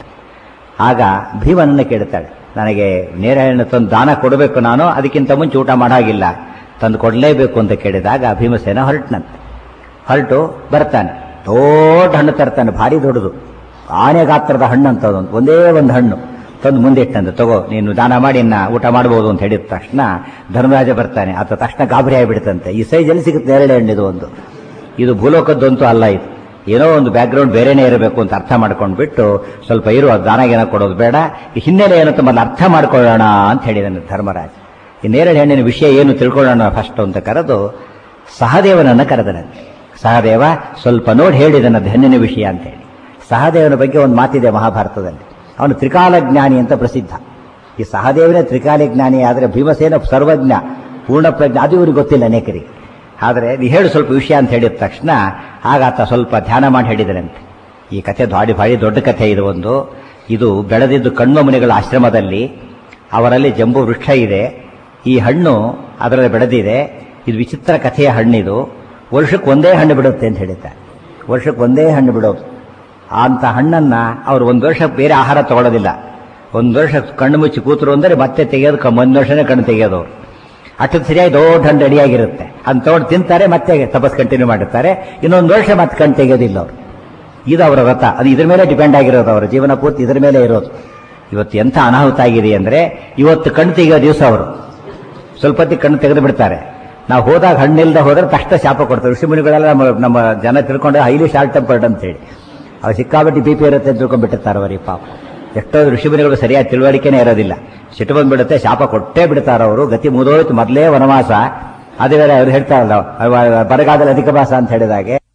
Speaker 1: ಆಗ ಭೀಮನನ್ನ ಕೇಳ್ತಾಳೆ ನನಗೆ ನೇರಳೆ ತಂದು ದಾನ ಕೊಡಬೇಕು ನಾನು ಅದಕ್ಕಿಂತ ಮುಂಚೆ ಊಟ ಮಾಡಾಗಿಲ್ಲ ತಂದು ಕೊಡಲೇಬೇಕು ಅಂತ ಕೇಳಿದಾಗ ಭೀಮಸೇನ ಹೊರಟನಂತೆ ಹೊರಟು ಬರ್ತಾನೆ ದೊಡ್ಡ ಹಣ್ಣು ತರ್ತಾನೆ ಭಾರಿ ದೊಡ್ಡದು ಆನೆ ಗಾತ್ರದ ಹಣ್ಣು ಅಂತ ಅದೊಂದು ಒಂದೇ ಒಂದು ಹಣ್ಣು ತಂದು ಮುಂದೆ ಇಟ್ಟಂತೆ ತಗೋ ನೀನು ದಾನ ಮಾಡಿ ಇನ್ನ ಊಟ ಮಾಡಬಹುದು ಅಂತ ಹೇಳಿದ ತಕ್ಷಣ ಧರ್ಮರಾಜ ಬರ್ತಾನೆ ಆತ ತಕ್ಷಣ ಗಾಬರಿ ಆಗಿಬಿಡ್ತಂತೆ ಈ ಸೈಜಲ್ಲಿ ಸಿಗುತ್ತೆ ನೇರಳೆ ಹಣ್ಣು ಇದು ಒಂದು ಇದು ಭೂಲೋಕದ್ದಂತೂ ಅಲ್ಲ ಇದು ಏನೋ ಒಂದು ಬ್ಯಾಕ್ಗ್ರೌಂಡ್ ಬೇರೆನೇ ಇರಬೇಕು ಅಂತ ಅರ್ಥ ಮಾಡ್ಕೊಂಡ್ಬಿಟ್ಟು ಸ್ವಲ್ಪ ಇರುವ ದಾನಗೇನ ಕೊಡೋದು ಬೇಡ ಈ ಹಿನ್ನೆಲೆ ಏನು ಅಂತ ಮೊದಲು ಅರ್ಥ ಮಾಡ್ಕೊಳ್ಳೋಣ ಅಂತ ಹೇಳಿದಾನೆ ಧರ್ಮರಾಜ ಈ ನೇರಳೆ ಹಣ್ಣಿನ ವಿಷಯ ಏನು ತಿಳ್ಕೊಳ್ಳೋಣ ಫಸ್ಟ್ ಅಂತ ಕರೆದು ಸಹದೇವನನ್ನ ಕರೆದನಂತೆ ಸಹದೇವ ಸ್ವಲ್ಪ ನೋಡಿ ಹೇಳಿದನದ್ದು ಹೆಣ್ಣಿನ ವಿಷಯ ಅಂತ ಹೇಳಿ ಸಹದೇವನ ಬಗ್ಗೆ ಒಂದು ಮಾತಿದೆ ಮಹಾಭಾರತದಲ್ಲಿ ಅವನು ತ್ರಿಕಾಲ ಜ್ಞಾನಿ ಅಂತ ಪ್ರಸಿದ್ಧ ಈ ಸಹದೇವನೇ ತ್ರಿಕಾಲ ಜ್ಞಾನಿ ಆದರೆ ಭೀಮಸೇನ ಸರ್ವಜ್ಞ ಪೂರ್ಣ ಪ್ರಜ್ಞೆ ಅದು ಇವ್ರಿಗೆ ಗೊತ್ತಿಲ್ಲ ಅನೇಕರಿಗೆ ಆದರೆ ನೀ ಹೇಳು ಸ್ವಲ್ಪ ವಿಷಯ ಅಂತ ಹೇಳಿದ ತಕ್ಷಣ ಆಗಾತ ಸ್ವಲ್ಪ ಧ್ಯಾನ ಮಾಡಿ ಹೇಳಿದರಂತೆ ಈ ಕಥೆ ದಾಡಿ ಭಾರಿ ದೊಡ್ಡ ಕಥೆ ಇದು ಒಂದು ಇದು ಬೆಳೆದಿದ್ದು ಕಣ್ವ ಮುನಿಗಳ ಆಶ್ರಮದಲ್ಲಿ ಅವರಲ್ಲಿ ಜಂಬೂ ವೃಕ್ಷ ಇದೆ ಈ ಹಣ್ಣು ಅದರಲ್ಲಿ ಬೆಳೆದಿದೆ ಇದು ವಿಚಿತ್ರ ಕಥೆಯ ಹಣ್ಣಿದು ವರ್ಷಕ್ಕೆ ಒಂದೇ ಹಣ್ಣು ಬಿಡುತ್ತೆ ಅಂತ ಹೇಳಿದ್ದಾರೆ ವರ್ಷಕ್ಕೆ ಒಂದೇ ಹಣ್ಣು ಬಿಡೋದು ಅಂತ ಹಣ್ಣನ್ನ ಅವರು ಒಂದು ವರ್ಷ ಬೇರೆ ಆಹಾರ ತಗೊಳ್ಳೋದಿಲ್ಲ ಒಂದು ವರ್ಷ ಕಣ್ಣು ಮುಚ್ಚಿ ಕೂತರು ಅಂದರೆ ಮತ್ತೆ ತೆಗೆಯೋದು ಕ- ಒಂದು ವರ್ಷನೇ ಕಣ್ಣು ತೆಗೆಯೋದು ಅವರು ಅಷ್ಟು ಸರಿಯಾಗಿ ದೊಡ್ಡ ಹಣ್ಣು ರೆಡಿಯಾಗಿರುತ್ತೆ ಅದನ್ನ ತಗೊಂಡು ತಿಂತಾರೆ ಮತ್ತೆ ತಪಸ್ ಕಂಟಿನ್ಯೂ ಮಾಡುತ್ತಾರೆ ಇನ್ನೊಂದು ವರ್ಷ ಮತ್ತೆ ಕಣ್ಣು ತೆಗೆಯೋದಿಲ್ಲ ಅವರು ಇದು ಅವರ ವ್ರತ ಅದು ಇದ್ರ ಮೇಲೆ ಡಿಪೆಂಡ್ ಆಗಿರೋದು ಅವರ ಜೀವನ ಪೂರ್ತಿ ಇದ್ರ ಮೇಲೆ ಇರೋದು ಇವತ್ತು ಎಂಥ ಅನಾಹುತ ಆಗಿದೆ ಅಂದ್ರೆ ಇವತ್ತು ಕಣ್ಣು ತೆಗೆಯೋ ದಿವಸ ಅವರು ಸ್ವಲ್ಪ ಹೊತ್ತಿಗೆ ಕಣ್ಣು ತೆಗೆದು ಬಿಡ್ತಾರೆ ನಾವು ಹೋದಾಗ ಹಣ್ಣಿಲ್ದ ಹೋದ್ರೆ ತಕ್ಷಣ ಶಾಪ ಕೊಡ್ತಾರೆ ಋಷಿಮುನಿಗಳೆಲ್ಲ ನಮ್ಮ ನಮ್ಮ ಜನ ತಿಳ್ಕೊಂಡು ಹೈಲಿ ಶಾರ್ಟ್ ಟೆಂಪರ್ಡ್ ಅಂತ ಹೇಳಿ ಅವ್ರು ಸಿಕ್ಕಾಬಿಟ್ಟು ಬಿ ಪಿ ಇರುತ್ತೆ ಅಂತ ತಿಳ್ಕೊಂಡ್ಬಿಟ್ಟಿರ್ತಾರೆ ಅವರಿಗೆ ಪಾಪ ಎಷ್ಟೋ ಋಷಿಮುನಿಗಳು ಸರಿಯಾದ ತಿಳುವಳಿಕೆನೇ ಇರೋದಿಲ್ಲ ಸಿಟ್ಟು ಬಂದ್ಬಿಡುತ್ತೆ ಶಾಪ ಕೊಟ್ಟೇ ಬಿಡ್ತಾರೆ ಅವರು ಗತಿ ಮುದೋಯ್ತು ಮೊದಲೇ ವನವಾಸ ಅದೇ ಬೇರೆ ಅವ್ರು ಹೇಳ್ತಾರಲ್ಲ ಅವ- ಬರಗಾಲದಲ್ಲಿ ಅಧಿಕ ಮಾಸ ಅಂತ ಹೇಳಿದಾಗೆ